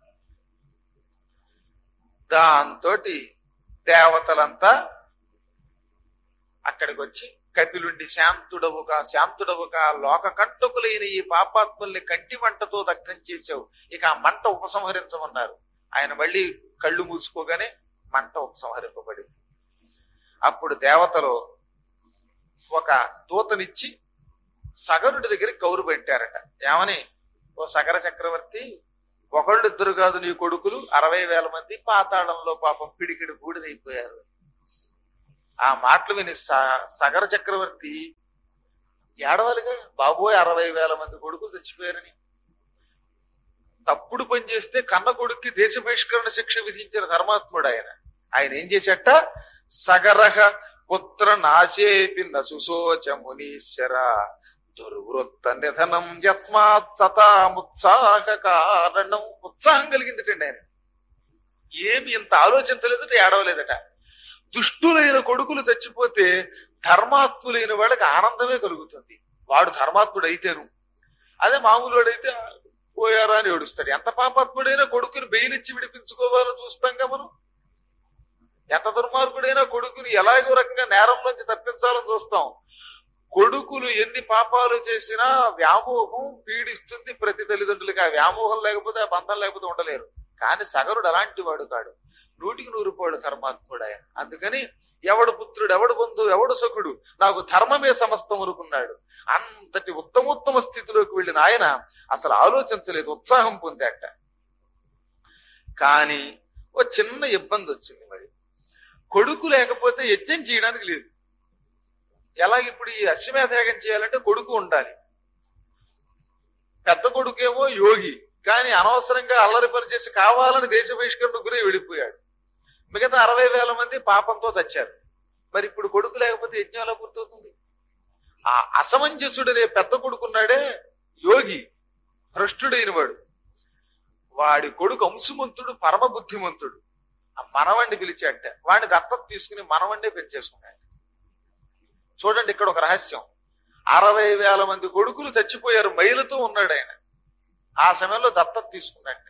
దాంతో దేవతలంతా అక్కడికి వచ్చి కపిలుండి శాంతుడవుగా శాంతుడవుగా లోక కంటకులైన ఈ పాపాత్ముల్ని కంటి మంటతో దగ్ధం చేశావు ఇక ఆ మంట ఉపసంహరించమన్నారు ఆయన మళ్ళీ కళ్ళు మూసుకోగానే మంట ఉపసంహరింపబడింది అప్పుడు దేవతలు ఒక దూతనిచ్చి సగరుడి దగ్గర కౌరు పెట్టారట ఏమని ఓ సగర చక్రవర్తి ఒకళ్ళిద్దరు కాదు నీ కొడుకులు అరవై వేల మంది పాతాళంలో పాపం పిడికిడి బూడిదైపోయారు ఆ మాటలు విని స- సగర చక్రవర్తి ఏడవాలిగా బాబోయ్ అరవై వేల మంది కొడుకులు చచ్చిపోయారని తప్పుడు పని చేస్తే కన్న కొడుక్కి దేశ బహిష్కరణ శిక్ష విధించిన ధర్మాత్ముడు ఆయన ఆయన ఏం చేశాట సగరహ పుత్ర నాశేపి నసుశోచ మునీశ్వర దుర్వృత్త నిధనం యస్మాత్ సతాముత్సాహ కారణం ఉత్సాహం కలిగిందిటండి ఆయన ఏమి ఇంత ఆలోచించలేదట ఏడవలేదట దుష్టులైన కొడుకులు చచ్చిపోతే ధర్మాత్ములైన వాళ్ళకి ఆనందమే కలుగుతుంది వాడు ధర్మాత్ముడు అయితేను అదే మామూలు వాడైతే పోయారా అని ఏడుస్తాడు ఎంత పాపాత్ముడైనా కొడుకుని బెయిలిచ్చి విడిపించుకోవాలో చూస్తాంగా మనం ఎంత దుర్మార్గుడైనా కొడుకుని ఎలాగో రకంగా నేరం నుంచి తప్పించాలని చూస్తాం కొడుకులు ఎన్ని పాపాలు చేసినా వ్యామోహం పీడిస్తుంది ప్రతి తల్లిదండ్రులకి ఆ వ్యామోహం లేకపోతే ఆ బంధం లేకపోతే ఉండలేరు కానీ సగరుడు అలాంటి వాడు కాడు నూటికి నూరు పోడు ధర్మాత్ముడు ఆయన అందుకని ఎవడు పుత్రుడు ఎవడు బంధువు ఎవడు సఖుడు నాకు ధర్మమే సమస్తం అనుకున్నాడు అంతటి ఉత్తమోత్తమ స్థితిలోకి వెళ్ళిన ఆయన అసలు ఆలోచించలేదు ఉత్సాహం పొందాట కానీ ఓ చిన్న ఇబ్బంది వచ్చింది మరి కొడుకు లేకపోతే యజ్ఞం చేయడానికి లేదు ఎలాగ ఇప్పుడు ఈ అశ్వమేధయాగం చేయాలంటే కొడుకు ఉండాలి పెద్ద కొడుకేమో యోగి కానీ అనవసరంగా అల్లరి పని చేసి కావాలని దేశ బహిష్కరణ గురి వెళ్ళిపోయాడు మిగతా అరవై వేల మంది పాపంతో చచ్చారు మరి ఇప్పుడు కొడుకు లేకపోతే యజ్ఞం ఎలా పూర్తవుతుంది ఆ అసమంజసుడనే పెద్ద కొడుకున్నాడే యోగి భ్రష్టుడైన వాడు వాడి కొడుకు అంశుమంతుడు పరమ బుద్ధిమంతుడు ఆ మనవణ్ణి పిలిచాట వాడిని దత్తత తీసుకుని మనవణ్ణే పెంచేసుకున్నాడు చూడండి ఇక్కడ ఒక రహస్యం అరవై వేల మంది కొడుకులు చచ్చిపోయారు మైలుతో ఉన్నాడు ఆయన ఆ సమయంలో దత్తత తీసుకున్నట్ట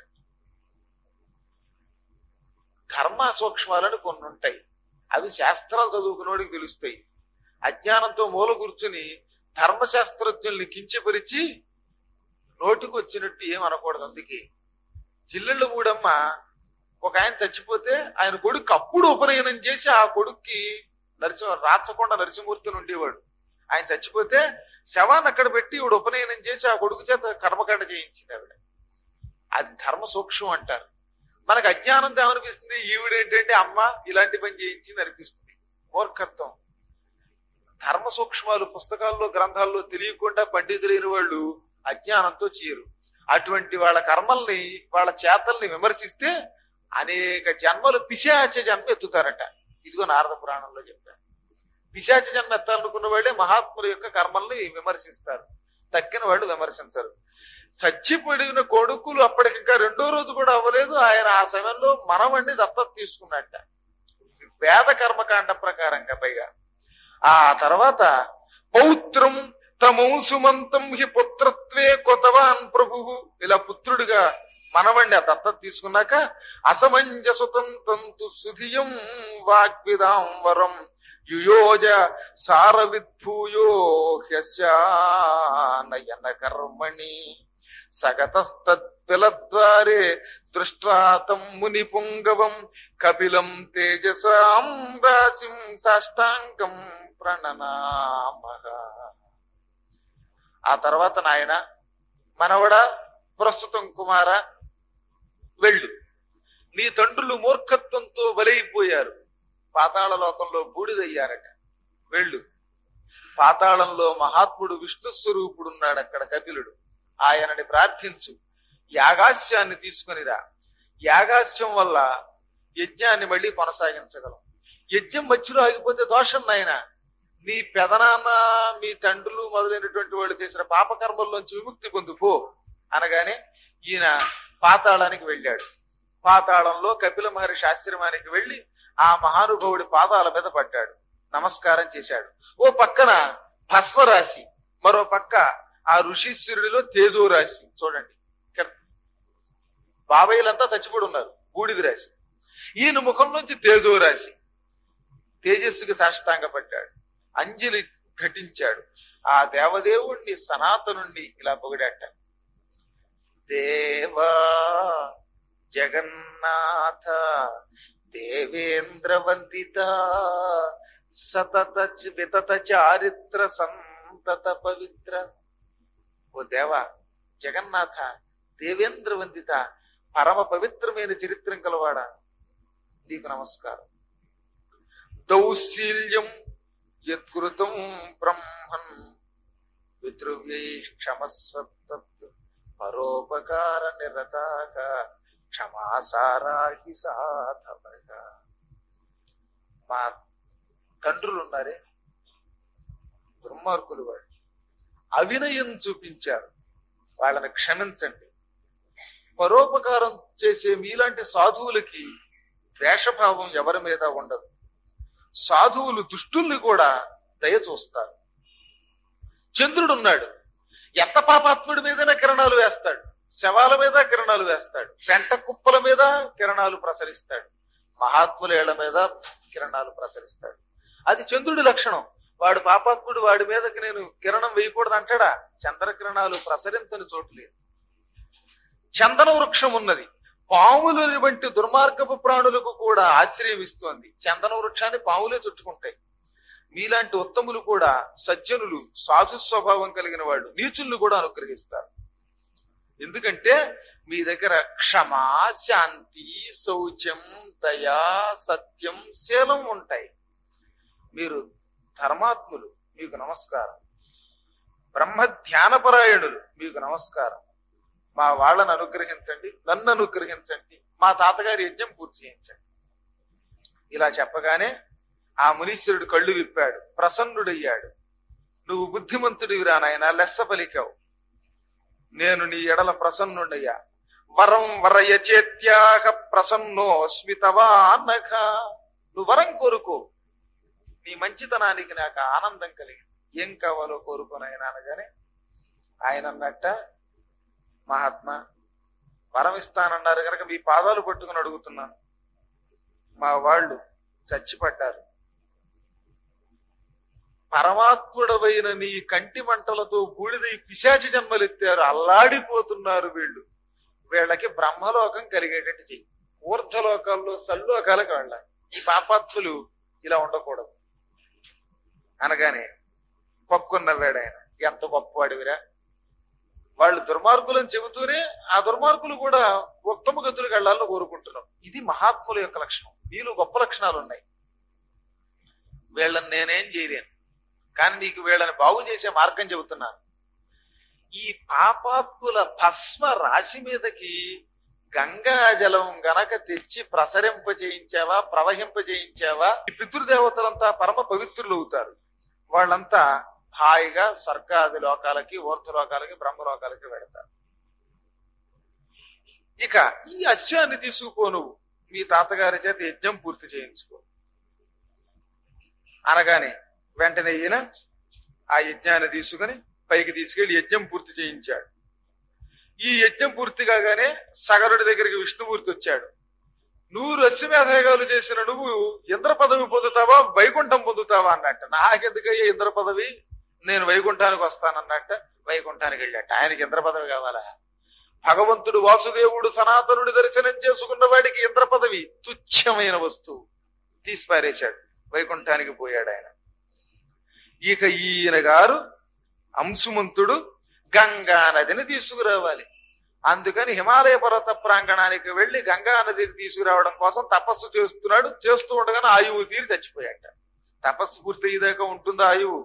ధర్మ సూక్ష్మాలను కొన్ని ఉంటాయి అవి శాస్త్రాలు చదువుకున్నోడికి తెలుస్తాయి అజ్ఞానంతో మూల కూర్చుని ధర్మశాస్త్రజ్ఞుల్ని కించపరిచి నోటికి వచ్చినట్టు ఏం అనకూడదు అందుకే జిల్లెళ్ళ మూడమ్మ ఒక ఆయన చచ్చిపోతే ఆయన కొడుకు అప్పుడు ఉపనయనం చేసి ఆ కొడుక్కి నరసింహ రాచకొండ నరసింహమూర్తిని ఉండేవాడు ఆయన చచ్చిపోతే శవాన్ని అక్కడ పెట్టి ఈవిడ ఉపనయనం చేసి ఆ కొడుకు చేత కర్మకాండ చేయించింది ఆవిడ అది ధర్మ సూక్ష్మం అంటారు మనకు అజ్ఞానంతో ఏమనిపిస్తుంది ఈవిడేంటంటే అమ్మ ఇలాంటి పని చేయించింది అనిపిస్తుంది మూర్ఖత్వం ధర్మ సూక్ష్మాలు పుస్తకాల్లో గ్రంథాల్లో తెలియకుండా పండితులైన వాళ్ళు అజ్ఞానంతో చేయరు అటువంటి వాళ్ళ కర్మల్ని వాళ్ళ చేతల్ని విమర్శిస్తే అనేక జన్మలు పిశాచ జన్మ ఎత్తుతారట ఇదిగో నారద పురాణంలో చెప్పారు పిశాచ జన్మ ఎత్తాలనుకున్న వాళ్ళే మహాత్ముల యొక్క కర్మల్ని విమర్శిస్తారు తక్కిన వాళ్ళు విమర్శించరు చచ్చిపడిన కొడుకులు అప్పటికి ఇంకా రెండో రోజు కూడా అవ్వలేదు ఆయన ఆ సమయంలో మనవండి దత్తత తీసుకున్నట్ట వేద కర్మకాండ ప్రకారంగా పైగా ఆ తర్వాత పౌత్రం తమౌసుమంతం హి పుత్రత్వే కొతవాన్ ప్రభు ఇలా పుత్రుడిగా మనవండి ఆ దత్తత తీసుకున్నాక అసమంజసుతం తంతు సుధియం వాగ్విదాం వరం యుయోజ సారవిద్భూయో హ్యశానయన కర్మణి సగతస్తత్పిలద్వారే దృష్ట్వా తం ముని పుంగవం కపిలం తేజసాం రాశిం సాష్టాంగం ప్రణనామః ఆ తర్వాత నాయన మనవడా ప్రస్తుతం కుమార వెళ్ళు నీ తండ్రులు మూర్ఖత్వంతో బలైపోయారు పాతాళ లోకంలో బూడిదయ్యారట వెళ్ళు పాతాళంలో మహాత్ముడు విష్ణు స్వరూపుడున్నాడు అక్కడ కపిలుడు ఆయనని ప్రార్థించు యాగాస్యాన్ని తీసుకునిరా యాగాస్యం వల్ల యజ్ఞాన్ని మళ్ళీ కొనసాగించగలం యజ్ఞం మధ్యలో ఆగిపోతే దోషం నాయన నీ పెదనాన్న మీ తండ్రులు మొదలైనటువంటి వాళ్ళు చేసిన పాపకర్మల్లోంచి విముక్తి పొందుపో అనగానే ఈయన పాతాళానికి వెళ్ళాడు పాతాళంలో కపిల మహర్షి ఆశ్రమానికి వెళ్లి ఆ మహానుభావుడి పాదాల మీద పడ్డాడు నమస్కారం చేశాడు ఓ పక్కన భస్మరాశి మరో పక్క ఆ ఋషీశ్వరుడిలో తేజో రాశి చూడండి ఇక్కడ బాబాయిలంతా చచ్చిపోయి ఉన్నారు బూడిద రాశి ఈయన ముఖం నుంచి తేజో రాశి తేజస్సుకి సాష్టాంగ పడ్డాడు అంజలి ఘటించాడు ఆ దేవదేవుణ్ణి సనాతనుణ్ణి ఇలా పొగిడాట దేవా జగన్నాథ దేవేంద్ర వందిత సతత చ- వితత చారిత్ర సంతత పవిత్ర ఓ దేవా జగన్నాథ దేవేంద్ర వందిత పరమ పవిత్రమైన చరిత్రం కలవాడా నీకు నమస్కారం దౌశీల్యం యత్కృతం బ్రహ్మన్ పితృవ్యై క్షమస్వత్ పరోపకార నిరతాక క్షమాసారాహి సాధవక మా తండ్రులు ఉన్నారే దుర్మార్గులు వాళ్ళు అవినయం చూపించారు వాళ్ళని క్షమించండి పరోపకారం చేసే మీలాంటి సాధువులకి ద్వేషభావం ఎవరి మీద ఉండదు సాధువులు దుష్టుల్ని కూడా దయ చూస్తారు చంద్రుడు ఉన్నాడు ఎంత పాపాత్ముడి మీదైనా కిరణాలు వేస్తాడు శవాల మీద కిరణాలు వేస్తాడు పెంట కుప్పల మీద కిరణాలు ప్రసరిస్తాడు మహాత్ముల ఏళ్ల మీద కిరణాలు ప్రసరిస్తాడు అది చంద్రుడి లక్షణం వాడు పాపాత్ముడు వాడి మీదకి నేను కిరణం వేయకూడదు అంటాడా చంద్రకిరణాలు ప్రసరించని చోటు లేదు చందన వృక్షం ఉన్నది పాములు వంటి దుర్మార్గపు ప్రాణులకు కూడా ఆశ్రయం ఇస్తోంది చందన వృక్షాన్ని పాములే చుట్టుకుంటాయి మీలాంటి ఉత్తములు కూడా సజ్జనులు సాధు స్వభావం కలిగిన వాళ్ళు నీచుల్ని కూడా అనుగ్రహిస్తారు ఎందుకంటే మీ దగ్గర క్షమ శాంతి శౌచం దయా సత్యం శీలం ఉంటాయి మీరు ధర్మాత్ములు మీకు నమస్కారం బ్రహ్మ ధ్యానపరాయణులు మీకు నమస్కారం మా వాళ్ళని అనుగ్రహించండి నన్ను అనుగ్రహించండి మా తాతగారి యజ్ఞం పూర్తి చేయించండి ఇలా చెప్పగానే ఆ మునీశ్వరుడు కళ్ళు విప్పాడు ప్రసన్నుడయ్యాడు నువ్వు బుద్ధిమంతుడివిరా నాయన లెస్స పలికావు నేను నీ ఎడల ప్రసన్నుడయ్యా వరం వరయ చేత్యాగ ప్రసన్నోస్మి తవానఘ నువ్వు వరం కోరుకో నీ మంచితనానికి నాకు ఆనందం కలిగింది ఏం కావాలో కోరుకోనైనా అనగానే ఆయన అన్నట్ట మహాత్మా వరం ఇస్తానన్నారు కనుక మీ పాదాలు పట్టుకుని అడుగుతున్నాను మా వాళ్ళు చచ్చిపడ్డారు పరమాత్ముడవైన నీ కంటి మంటలతో బూడిద ఈ పిశాచి జన్మలెత్తారు అల్లాడిపోతున్నారు వీళ్ళు వీళ్ళకి బ్రహ్మలోకం కలిగేటట్టు చెయ్యి ఊర్ధ్వలోకాల్లో సల్లోకాలకు వెళ్ళాలి ఈ పాపాత్ములు ఇలా ఉండకూడదు అనగానే పక్కున్నవాడు ఆయన ఎంత గొప్పవాడివిరా వాళ్ళు దుర్మార్గులను చెబుతూనే ఆ దుర్మార్గులు కూడా ఉత్తమ గతులకు వెళ్ళాలని కోరుకుంటున్నాం ఇది మహాత్ముల యొక్క లక్షణం వీళ్ళు గొప్ప లక్షణాలు ఉన్నాయి వీళ్ళని నేనేం చేయలేను కానీ నీకు వీళ్ళని బాగు చేసే మార్గం చెబుతున్నాను ఈ పాపాత్ముల భస్మ రాశి మీదకి గంగా జలం గనక తెచ్చి ప్రసరింప చేయించావా ప్రవహింప చేయించావా ఈ పితృదేవతలంతా పరమ పవిత్రులు అవుతారు వాళ్ళంతా హాయిగా స్వర్గాది లోకాలకి లోకాలకి బ్రహ్మలోకాలకి వెడతారు ఇక ఈ అస్యాన్ని తీసుకుపో నువ్వు మీ తాతగారి చేత యజ్ఞం పూర్తి చేయించుకో అనగానే వెంటనే ఈయన ఆ యజ్ఞాన్ని తీసుకుని పైకి తీసుకెళ్లి యజ్ఞం పూర్తి చేయించాడు ఈ యజ్ఞం పూర్తి కాగానే సగరుడి దగ్గరికి విష్ణుమూర్తి వచ్చాడు నువ్వు రస్యమేధయాగాలు చేసిన నువ్వు ఇంద్ర పదవి పొందుతావా వైకుంఠం పొందుతావా అన్నట్ట నాకెందుకయ్యా ఇంద్ర పదవి నేను వైకుంఠానికి వస్తానన్నట్ట వైకుంఠానికి వెళ్ళాట ఆయనకి ఇంద్ర పదవి కావాలా భగవంతుడు వాసుదేవుడు సనాతనుడి దర్శనం చేసుకున్న వాడికి ఇంద్ర పదవి తుచ్చమైన వస్తువు తీసి పారేశాడు వైకుంఠానికి పోయాడు ఆయన ఇక ఈయన గారు అంశుమంతుడు గంగా నదిని తీసుకురావాలి అందుకని హిమాలయ పర్వత ప్రాంగణానికి వెళ్లి గంగా నదిని తీసుకురావడం కోసం తపస్సు చేస్తున్నాడు చేస్తూ ఉండగానే ఆయువు తీరి చచ్చిపోయాట తపస్సు పూర్తయ్యేదాకా ఉంటుందా ఆయువు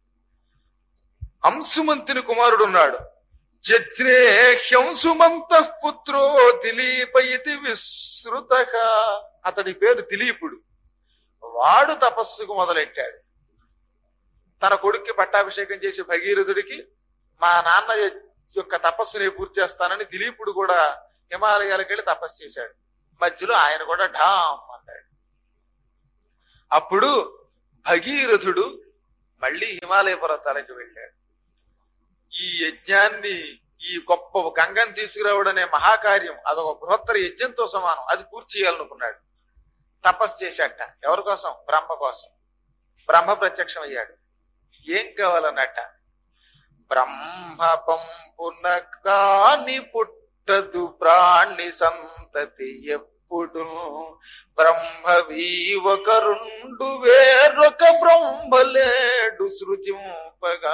అంశుమంతుని కుమారుడు ఉన్నాడు చత్రే హ్యంసుమంత పుత్రో దిలీప ఇది విశ్రుత అతడి పేరు దిలీపుడు వాడు తపస్సుకు మొదలెట్టాడు తన కొడుక్కి పట్టాభిషేకం చేసి భగీరథుడికి మా నాన్న యొక్క తపస్సుని పూర్తి చేస్తానని దిలీపుడు కూడా హిమాలయాలకు వెళ్ళి తపస్సు చేశాడు మధ్యలో ఆయన కూడా ఢామ్ అన్నాడు అప్పుడు భగీరథుడు మళ్ళీ హిమాలయ పర్వతాలకు వెళ్ళాడు ఈ యజ్ఞాన్ని ఈ గొప్ప గంగని తీసుకురావడం అనే మహాకార్యం అదొక బృహత్తర యజ్ఞంతో సమానం అది పూర్తి చేయాలనుకున్నాడు తపస్సు చేశాట ఎవరి కోసం బ్రహ్మ కోసం బ్రహ్మ ప్రత్యక్షం అయ్యాడు ఏం కావాలన్నట్ట బ్రహ్మ పంపున కాని పుట్టదు ప్రాణి సంతతి ఎప్పుడు బ్రహ్మ వీవకరుండు వేరొక బ్రహ్మలేడు సృజింపగా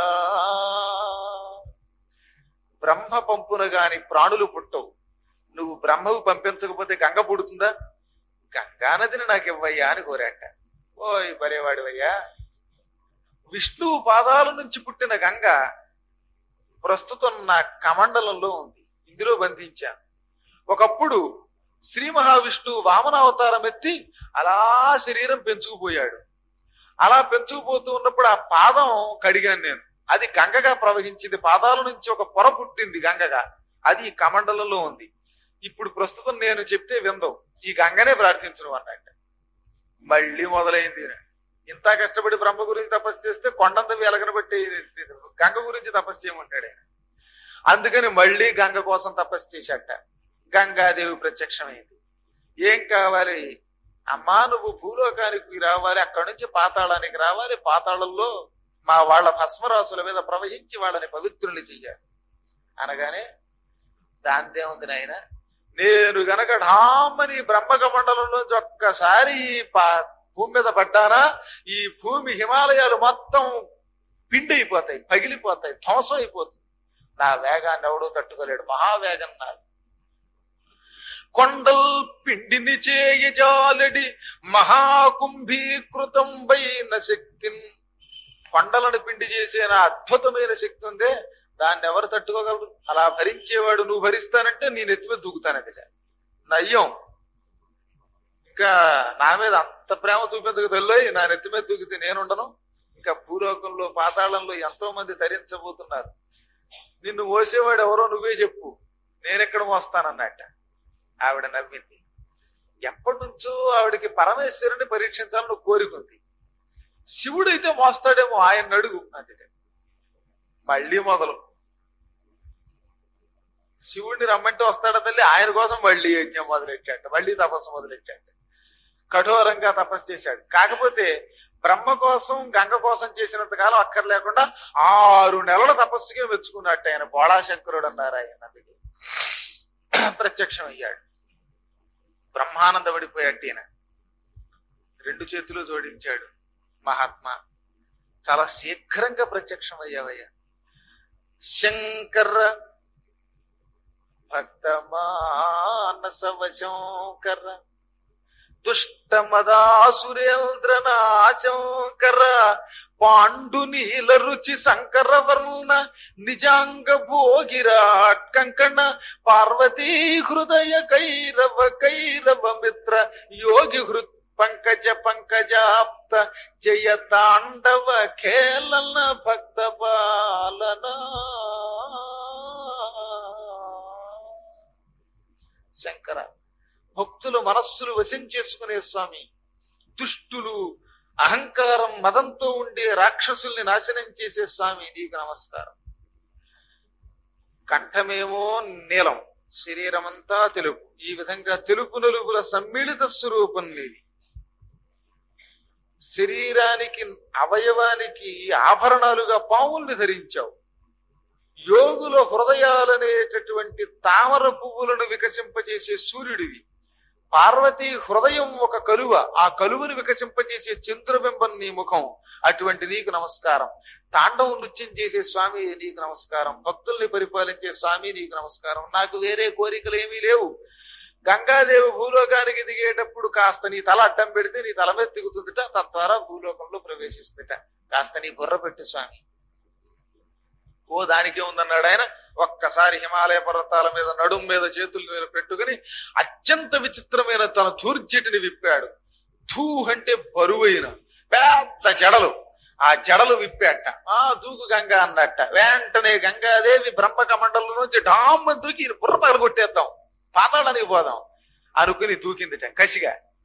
బ్రహ్మ పంపున గాని ప్రాణులు పుట్టవు నువ్వు బ్రహ్మకు పంపించకపోతే గంగ పుడుతుందా గంగా నదిని నాకు ఇవ్వయ్యా అని కోరాట ఓయ్ బరేవాడివయ్యా విష్ణువు పాదాల నుంచి పుట్టిన గంగ ప్రస్తుతం నా కమండలంలో ఉంది ఇందులో బంధించాను ఒకప్పుడు శ్రీ మహావిష్ణువు వామనావతారం ఎత్తి అలా శరీరం పెంచుకుపోయాడు అలా పెంచుకుపోతూ ఉన్నప్పుడు ఆ పాదం కడిగాను నేను అది గంగగా ప్రవహించింది పాదాల నుంచి ఒక పొర పుట్టింది గంగగా అది ఈ కమండలంలో ఉంది ఇప్పుడు ప్రస్తుతం నేను చెప్తే విందవు ఈ గంగనే ప్రార్థించడం అన్నట్టు మళ్ళీ మొదలైంది ఇంత కష్టపడి బ్రహ్మ గురించి తపస్సు చేస్తే కొండంత వెలగన బట్టి గంగ గురించి తపస్సు చేయమంటాడు ఆయన అందుకని మళ్ళీ గంగ కోసం తపస్సు చేశాట గంగాదేవి ప్రత్యక్షమైంది ఏం కావాలి అమ్మా నువ్వు భూలోకానికి రావాలి అక్కడి నుంచి పాతాళానికి రావాలి పాతాళంలో మా వాళ్ళ భస్మరాసుల మీద ప్రవహించి వాళ్ళని పవిత్రుల్ని చెయ్యాలి అనగానే దాందేముంది నాయన నేను గనక ఢామని బ్రహ్మకమండలంలోంచి ఒక్కసారి ఈ పా- భూమి మీద పడ్డానా ఈ భూమి హిమాలయాలు మొత్తం పిండి అయిపోతాయి పగిలిపోతాయి ధ్వంసం అయిపోతుంది నా వేగాన్ని ఎవడూ తట్టుకోలేడు మహావేగం నాది కొండల్ పిండిని చేయజాలడి మహాకుంభీకృతం పైన శక్తిని కొండలను పిండి చేసే నా అద్భుతమైన శక్తి ఉందే దాన్ని ఎవరు తట్టుకోగలరు అలా భరించేవాడు నువ్వు భరిస్తానంటే నేను ఎత్తి మీద దూకుతానంటే నయ్యం ఇంకా నా మీద అంత ప్రేమ చూపించక తెల్లోయి నా నెత్తి మీద దూకితే నేనుండను ఇంకా భూలోకంలో పాతాళంలో ఎంతో మంది తరించబోతున్నారు నిన్ను మోసేవాడు ఎవరో నువ్వే చెప్పు నేనెక్కడ మోస్తానన్నట్ట ఆవిడ నవ్వింది ఎప్పటి నుంచో ఆవిడకి పరమేశ్వరుని పరీక్షించాలని కోరిక ఉంది శివుడైతే మోస్తాడేమో ఆయన అడుగు అందుకే మళ్ళీ మొదలు శివుడిని రమ్మంటే వస్తాడా తల్లి ఆయన కోసం మళ్ళీ యజ్ఞం మొదలెట్టాట మళ్ళీ తపస్సు మొదలెట్టాట కఠోరంగా తపస్సు చేశాడు కాకపోతే బ్రహ్మ కోసం గంగ కోసం చేసినంత కాలం అక్కర్ లేకుండా ఆరు నెలల తపస్సుకే మెచ్చుకున్నట్టు ఆయన బోళాశంకరుడు అన్నారు ఆయన అందుకే ప్రత్యక్షం అయ్యాడు బ్రహ్మానంద పడిపోయాడు ఈయన రెండు చేతులు జోడించాడు మహాత్మా చాలా శీఘ్రంగా ప్రత్యక్షం అయ్యావయ్యా శంకర భక్తమానస వశంకర దుష్టమదాసురేంద్ర నాశంకర పాండు నీల రుచి శంకర వర్ణ నిజాంగ భోగిరాట్ కంకణ పార్వతీ హృదయ కైరవ కైరవ మిత్ర యోగి హృత్ పంకజ పంకజాప్త జయ తాండవ ఖేళన భక్త పాలన శంకర భక్తుల మనస్సులు వశం చేసుకునే స్వామి దుష్టులు అహంకారం మదంతో ఉండే రాక్షసుల్ని నాశనం చేసే స్వామి నీకు నమస్కారం కంఠమేమో నీలం శరీరం అంతా తెలుపు ఈ విధంగా తెలుపు నలుపుల సమ్మిళిత స్వరూపం నీది శరీరానికి అవయవానికి ఆభరణాలుగా పాముల్ని ధరించావు యోగుల హృదయాలనేటటువంటి తామర పువ్వులను వికసింపజేసే సూర్యుడివి పార్వతి హృదయం ఒక కలువ ఆ కలువను వికసింపజేసే చంద్రబింబం నీ ముఖం అటువంటి నీకు నమస్కారం తాండవ నృత్యం చేసే స్వామి నీకు నమస్కారం భక్తుల్ని పరిపాలించే స్వామి నీకు నమస్కారం నాకు వేరే కోరికలు ఏమీ లేవు గంగాదేవి భూలోకానికి దిగేటప్పుడు కాస్త నీ తల అడ్డం పెడితే నీ తల మీద దిగుతుందిట తద్వారా భూలోకంలో ప్రవేశిస్తుందిట కాస్త నీ బుర్ర పెట్టు స్వామి ఓ దానికే ఉందన్నాడు ఆయన ఒక్కసారి హిమాలయ పర్వతాల మీద నడుం మీద చేతుల మీద పెట్టుకుని అత్యంత విచిత్రమైన తన దూర్జటిని విప్పాడు ధూ అంటే బరువైన పెద్ద జడలు ఆ జడలు విప్పాట ఆ దూకు గంగా అన్నట్ట వెంటనే గంగాదేవి బ్రహ్మక మండలం నుంచి డామ్మ దూకి ఈయన బుర్ర పగలగొట్టేద్దాం పాతాళానికి పోదాం అనుకుని దూకిందిట కసిగా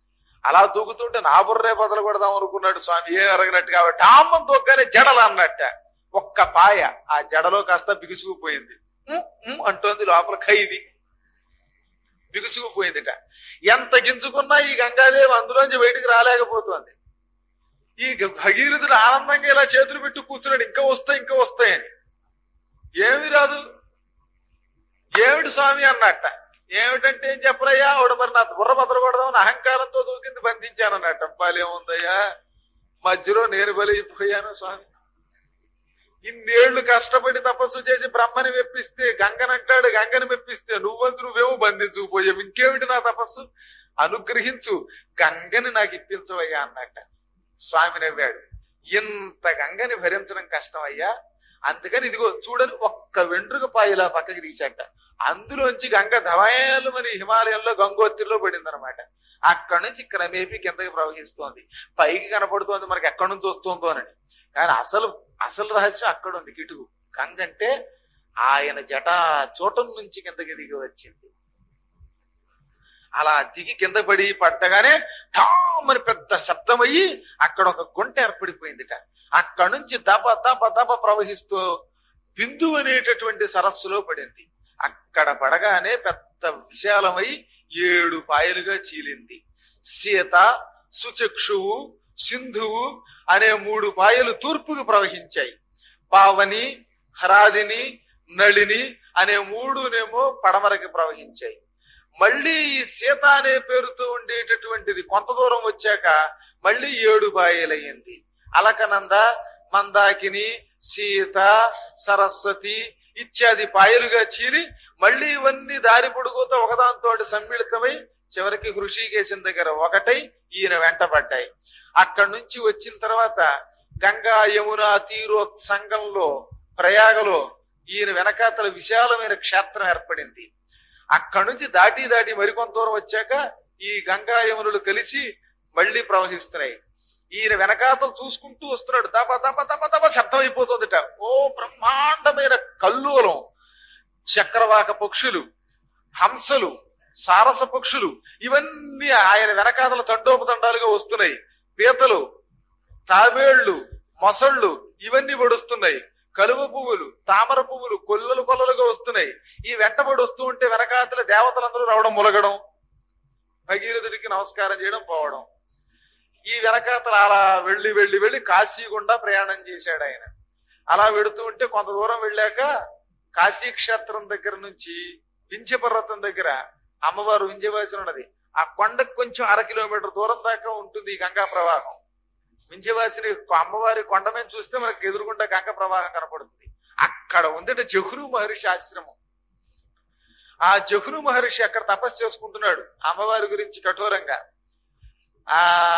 అలా దూకుతుంటే నా బుర్రే బదులు కొడదాం అనుకున్నాడు స్వామి ఏం అరగినట్టు కాబట్టి ఆమ్మం దూకగానే జడలు అన్నట్ట ఒక్క పాయ ఆ జడలో కాస్త బిగుసుకుపోయింది ఉమ్, ఉమ్ అంటోంది లోపల ఖైదీ బిగుసుకుపోయిందిట ఎంత గింజుకున్నా ఈ గంగాదేవి అందులోంచి బయటికి రాలేకపోతుంది ఈ భగీరథుడు ఆనందంగా ఇలా చేతులు పెట్టి కూర్చున్నాడు ఇంకా వస్తాయి ఇంకా వస్తాయని ఏమి రాదు ఏమిటి స్వామి అన్నట్ట ఏమిటంటే ఏం చెప్పరయ్యా ఆవిడ మరి నా బుర్ర బదలకూడదామని అహంకారంతో దూకింది బంధించాను అన్నట్ట పాలేముందయ్యా మధ్యలో నేను బలిపోయాను స్వామి ఇన్నేళ్లు కష్టపడి తపస్సు చేసి బ్రహ్మని మెప్పిస్తే గంగనంటాడు గంగని మెప్పిస్తే నువ్వంతు నువ్వేమో బంధించుకుపోయావు ఇంకేమిటి నా తపస్సు అనుగ్రహించు గంగని నాకు ఇప్పించవయ్యా అన్నట్ట స్వామి నవ్వాడు ఇంత గంగని భరించడం కష్టం అయ్యా అందుకని ఇదిగో చూడని ఒక్క వెంట్రుక పాయిలా పక్కకి తీశాట అందులోంచి గంగ ధవాయాలు మరి హిమాలయంలో గంగోత్రిలో పడిందనమాట అక్కడి నుంచి క్రమేపీ కిందకి ప్రవహిస్తోంది పైకి కనపడుతోంది మనకి ఎక్కడి నుంచి వస్తుందో అని కానీ అసలు అసలు రహస్యం అక్కడ ఉంది కిటుకు గంగ అంటే ఆయన జటా చూటం నుంచి కిందకి దిగి వచ్చింది అలా దిగి కింద పడి పట్టగానే ఠామని పెద్ద శబ్దమయ్యి అక్కడ ఒక గుంట ఏర్పడిపోయిందిట అక్కడ నుంచి దబ దబ దబ ప్రవహిస్తూ బిందు అనేటటువంటి సరస్సులో పడింది అక్కడ పడగానే పెద్ద విశాలమై ఏడు పాయలుగా చీలింది సీత సుచక్షువు సింధువు అనే మూడు పాయలు తూర్పుకు ప్రవహించాయి పావని హరాదిని నళిని అనే మూడునేమో పడమరకి ప్రవహించాయి మళ్ళీ ఈ సీత అనే పేరుతో ఉండేటటువంటిది కొంత దూరం వచ్చాక మళ్ళీ ఏడు పాయలయ్యింది అలకనంద మందాకిని సీత సరస్వతి ఇత్యాది పాయలుగా చీలి మళ్ళీ ఇవన్నీ దారి పొడుగుతో ఒకదాంతో సమ్మిళితమై చివరికి హృషికేశం దగ్గర ఒకటై ఈయన వెంటబడ్డాయి అక్కడి నుంచి వచ్చిన తర్వాత గంగా యమున తీరోత్సంగంలో ప్రయాగలో ఈయన వెనకాతల విశాలమైన క్షేత్రం ఏర్పడింది అక్కడి నుంచి దాటి దాటి మరికొంత దూరం వచ్చాక ఈ గంగా యమునులు కలిసి మళ్ళీ ప్రవహిస్తున్నాయి ఈయన వెనకాతలు చూసుకుంటూ వస్తున్నాడు దబ దబ దబ దబ శబ్దం అయిపోతుందిట ఓ బ్రహ్మాండమైన కల్లోలం చక్రవాక పక్షులు హంసలు సారస పక్షులు ఇవన్నీ ఆయన వెనకాతల తండోపతండాలుగా వస్తున్నాయి పీతలు తాబేళ్లు మొసళ్ళు ఇవన్నీ పడుస్తున్నాయి కలువ పువ్వులు తామర పువ్వులు కొల్లలు కొల్లలుగా వస్తున్నాయి ఈ వెంటబడి వస్తూ ఉంటే వెనకాతల దేవతలందరూ రావడం ములగడం భగీరథుడికి నమస్కారం చేయడం పోవడం ఈ వెనకాతల అలా వెళ్ళి వెళ్ళి వెళ్ళి కాశీ గుండా ప్రయాణం చేశాడు ఆయన అలా వెడుతూ ఉంటే కొంత దూరం వెళ్ళాక కాశీ క్షేత్రం దగ్గర నుంచి వింధ్య పర్వతం దగ్గర అమ్మవారు వింధ్యవాసి ఉన్నది ఆ కొండకు కొంచెం అర కిలోమీటర్ దూరం దాకా ఉంటుంది ఈ గంగా ప్రవాహం వింధ్యవాసిని అమ్మవారి కొండ మీద చూస్తే మనకు ఎదురుగుండా గంగ ప్రవాహం కనపడుతుంది అక్కడ ఉందిట జహురు మహర్షి ఆశ్రమం ఆ జహురు మహర్షి అక్కడ తపస్సు చేసుకుంటున్నాడు అమ్మవారి గురించి కఠోరంగా ఆ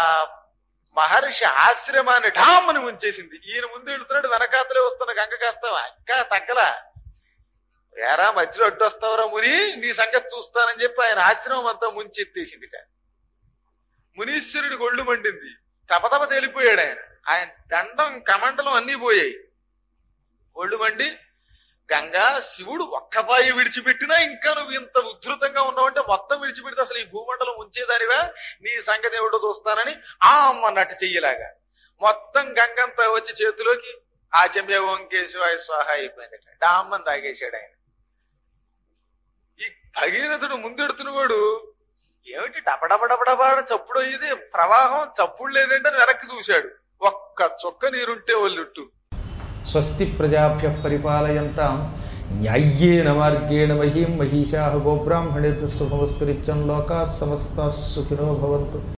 మహర్షి ఆశ్రమాన్ని ఢామని ఉంచేసింది ఈయన ముందు వెళుతున్నాడు వెనకాతలే వస్తున్న గంగ కాస్తావా ఇంకా తగ్గలా ఏరా మధ్యలో అడ్డు వస్తావరా ముని నీ సంగతి చూస్తానని చెప్పి ఆయన ఆశ్రమం అంతా ముంచెత్తేసిందిట మునీశ్వరుడి ఒళ్ళు మండింది తపతప తేలిపోయాడు ఆయన ఆయన దండం కమండలం అన్ని పోయాయి ఒళ్ళు మండి గంగా శివుడు ఒక్కపాయి విడిచిపెట్టినా ఇంకా నువ్వు ఇంత ఉధృతంగా ఉన్నావంటే మొత్తం విడిచిపెడితే అసలు ఈ భూమండలం ఉంచేదానివా నీ సంగతి ఏమిటో చూస్తానని ఆ అన్నట్టు చెయ్యలాగా మొత్తం గంగంతా వచ్చి చేతిలోకి ఆచమ్య ఓంకేశవాయ స్వాహ అయిపోయిందట డామ్మని తాగేశాడు ఆయన ఈ భగీరథుడు ముందెడుతున్నవాడు ఏమిటి డబడబడబడబా చప్పుడు ఇది ప్రవాహం చప్పుడు లేదంటే అని వెనక్కి చూశాడు ఒక్క చొక్క నీరుంటే ఒళ్ళుట్టు స్వస్తి ప్రజాభ్య పరిపాలయంతాం న్యాయ్యేన మార్గేణ మహీం మహిషా గోబ్రాహ్మణేభ్య శుభమస్తు నిత్యం లోకా సమస్త సుఖినో భవంతు